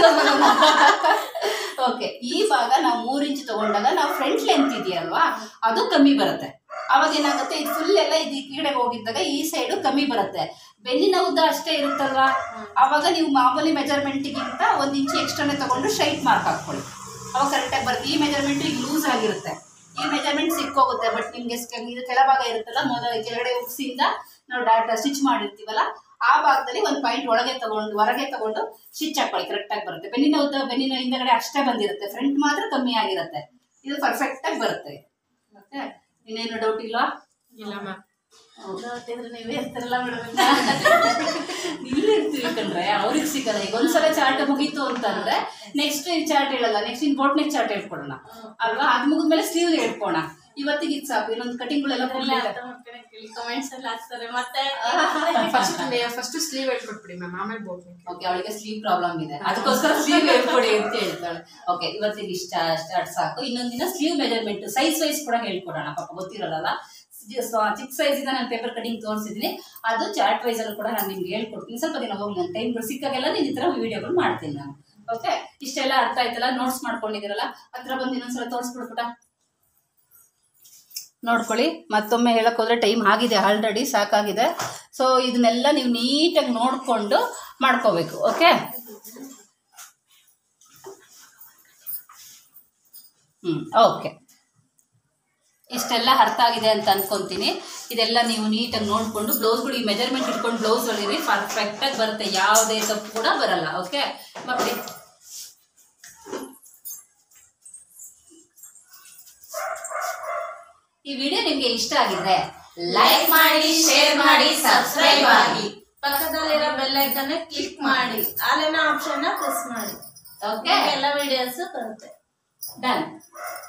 ಓಕೆ ಈ ಭಾಗ ನಾವು ಮೂರು ಇಂಚ್ ತಗೊಂಡಾಗ ನಾವು ಫ್ರಂಟ್ ಲೆಂತ್ ಇದೆಯಲ್ವಾ ಅದು ಕಮ್ಮಿ ಬರುತ್ತೆ ಅವಾಗ ಏನಾಗುತ್ತೆ ಇದು ಫುಲ್ ಎಲ್ಲ ಇದು ಈ ಕಡೆ ಹೋಗಿದ್ದಾಗ ಈ ಸೈಡು ಕಮ್ಮಿ ಬರುತ್ತೆ ಬೆನ್ನಿನ ಉದ್ದ ಅಷ್ಟೇ ಇರುತ್ತಲ್ವಾ ಅವಾಗ ನೀವು ಮಾಮೂಲಿ ಮೆಜರ್ಮೆಂಟಿಗಿಂತ ಒಂದು ಇಂಚು ಎಕ್ಸ್ಟ್ರಾನೇ ತಗೊಂಡು ಸ್ಟ್ರೈಟ್ ಮಾರ್ಕ್ ಹಾಕ್ಕೊಳ್ಳಿ ಅವಾಗ ಕರೆಕ್ಟಾಗಿ ಬರುತ್ತೆ ಈ ಮೆಜರ್ಮೆಂಟ್ ಈಗ ಲೂಸ್ ಆಗಿರುತ್ತೆ ಈ ಮೆಜರ್ಮೆಂಟ್ ಸಿಕ್ಕೋಗುತ್ತೆ ಬಟ್ ನಿಮಗೆ ಇದು ಕೆಳಭಾಗ ಇರುತ್ತಲ್ಲ ಮೊದಲ ಕೆಳಗಡೆ ಉಕ್ಸಿಂದ ನಾವು ಡಾಟಾ ಸ್ಟಿಚ್ ಮಾಡಿರ್ತೀವಲ್ಲ ಆ ಭಾಗದಲ್ಲಿ ಒಂದು ಪಾಯಿಂಟ್ ಒಳಗೆ ತಗೊಂಡು ಹೊರಗೆ ತಗೊಂಡು ಸ್ಟಿಚ್ ಹಾಕೊಳ್ಳಿ ಕರೆಕ್ಟಾಗಿ ಬರುತ್ತೆ ಬೆನ್ನಿನ ಉದ್ದ ಬೆನ್ನಿನ ಹಿಂದಗಡೆ ಅಷ್ಟೇ ಬಂದಿರುತ್ತೆ ಫ್ರಂಟ್ ಮಾತ್ರ ಕಮ್ಮಿ ಆಗಿರುತ್ತೆ ಇದು ಪರ್ಫೆಕ್ಟಾಗಿ ಬರುತ್ತೆ ಮತ್ತೆ ಇನ್ನೇನು ಡೌಟ್ ಇಲ್ವಾ ಇಲ್ಲ ಮ್ಯಾಮ್ ಗೊತ್ತಿದ್ರೆ ನೀವೇ ಇರ್ತಿರಲ್ಲ ಮೇಡಮ್ ಇಲ್ಲಿ ಇರ್ತೀವಿ ಕಣ್ರೆ ಅವ್ರಿಗೆ ಸಿಗಲ್ಲ ಈಗ ಒಂದ್ಸಲ ಚಾರ್ಟ್ ಮುಗೀತು ಅಂತಂದ್ರೆ ನೆಕ್ಸ್ಟ್ ಈ ಚಾರ್ಟ್ ಹೇಳಲ್ಲ ನೆಕ್ಸ್ಟ್ ಇನ್ ಬೋಟ್ನೆಕ್ ಚಾರ್ಟ್ ಹೇಳ್ಕೊಡೋಣ ಅಲ್ವಾ ಅದು ಮುಗಿದ್ಮೇಲೆ ಸ್ಲೀವ್ ಹೇಳ್ಕೊಣ ಇವತ್ತಿಗೆ ಇದು ಸಾಕು ಇನ್ನೊಂದು ಕಟಿಂಗ್ಗಳೆಲ್ಲ ಕಮೆಂಟ್ಸ್ ಎಲ್ಲ ಹಾಕ್ತಾರೆ ಮತ್ತೆ ಫಸ್ಟ್ ಫಸ್ಟ್ ಸ್ಲೀವ್ ಹೇಳ್ಕೊಟ್ಬಿಡಿ ಮ್ಯಾಮ್ ಆಮೇಲೆ ಬೋಟ್ ಓಕೆ ಅವಳಿಗೆ ಸ್ಲೀವ್ ಪ್ರಾಬ್ಲಮ್ ಇದೆ ಅದಕ್ಕೋಸ್ಕರ ಸ್ಲೀವ್ ಹೇಳ್ಕೊಡಿ ಅಂತ ಹೇಳ್ತಾಳೆ ಓಕೆ ಇವತ್ತಿಗೆ ಇಷ್ಟ ಸ್ಟಾರ್ಟ್ ಸಾಕು ಇನ್ನೊಂದಿನ ಸ್ಲೀವ್ ಮೆಜರ್ಮೆಂಟ್ ಸೈಜ್ ವೈಸ್ ಕೂಡ ಹೇಳ್ಕೊಡೋಣ ಪಾಪ ಗೊತ್ತಿರಲ್ಲ ಚಿಕ್ಕ ಸೈಜ್ ಇಂದ ನಾನು ಪೇಪರ್ ಕಟಿಂಗ್ ತೋರಿಸಿದ್ದೀನಿ ಅದು ಚಾರ್ಟ್ ವೈಸ್ ಅಲ್ಲೂ ಕೂಡ ನಾನು ನಿಮ್ಗೆ ಹೇಳ್ಕೊಡ್ತೀನಿ ಸ್ವಲ್ಪ ದಿನ ಹೋಗಿ ನನ್ನ ಟೈಮ್ಗಳು ಸಿಕ್ಕಾಗೆಲ್ಲ ನೀನು ಈ ಥರ ವಿಡಿಯೋಗಳು ಮಾಡ್ತೀನಿ ನಾನು ಓಕೆ ಇಷ್ಟೆಲ್ಲ ಅರ್ಥ ಆಯ್ತಲ್ಲ ನೋಟ್ಸ್ ಮಾಡ್ಕೊಂಡಿದ್ದೀರಲ್ಲ ಹತ್ರ ಬಂದು ಇನ್ನೊಂದ್ಸಲ ತೋರಿಸ್ಬಿಡ್ಬಿಟ ನೋಡ್ಕೊಳ್ಳಿ ಮತ್ತೊಮ್ಮೆ ಹೇಳಕ್ ಹೋದ್ರೆ ಟೈಮ್ ಆಗಿದೆ ಆಲ್ರೆಡಿ ಸಾಕಾಗಿದೆ ಸೊ ಇದನ್ನೆಲ್ಲ ನೀವು ನೀಟಾಗಿ ನೋಡಿಕೊಂಡು ಮಾಡ್ಕೋಬೇಕು ಓಕೆ ಹ್ಞೂ ಓಕೆ ಇಷ್ಟೆಲ್ಲ ಅರ್ಥ ಆಗಿದೆ ಅಂತ ಅನ್ಕೊಂತೀನಿ ಇದೆಲ್ಲ ನೀವು ನೀಟಾಗಿ ನೋಡಿಕೊಂಡು ಬ್ಲೌಸ್ಗಳು ಈ ಮೆಜರ್ಮೆಂಟ್ ಇಟ್ಕೊಂಡು ಬ್ಲೌಸ್ ಹೊಲಿರಿ ಪರ್ಫೆಕ್ಟಾಗಿ ಬರುತ್ತೆ ಯಾವುದೇ ತಪ್ಪು ಕೂಡ ಬರಲ್ಲ ಓಕೆ ಮಕ್ಕಳಿ ಈ ವಿಡಿಯೋ ನಿಮಗೆ ಇಷ್ಟ ಆಗಿದ್ರೆ ಲೈಕ್ ಮಾಡಿ ಶೇರ್ ಮಾಡಿ ಸಬ್ಸ್ಕ್ರೈಬ್ ಆಗಿ ಪಕ್ಕದಲ್ಲಿರೋ ಬೆಲ್ ಐಕನ್ ಕ್ಲಿಕ್ ಮಾಡಿ ಆಲಿನ ಆಪ್ಷನ್ ಪ್ರೆಸ್ ಮಾಡಿ ಓಕೆ ಎಲ್ಲ ವಿಡಿಯೋಸ್ ಬರುತ್ತೆ ಡನ್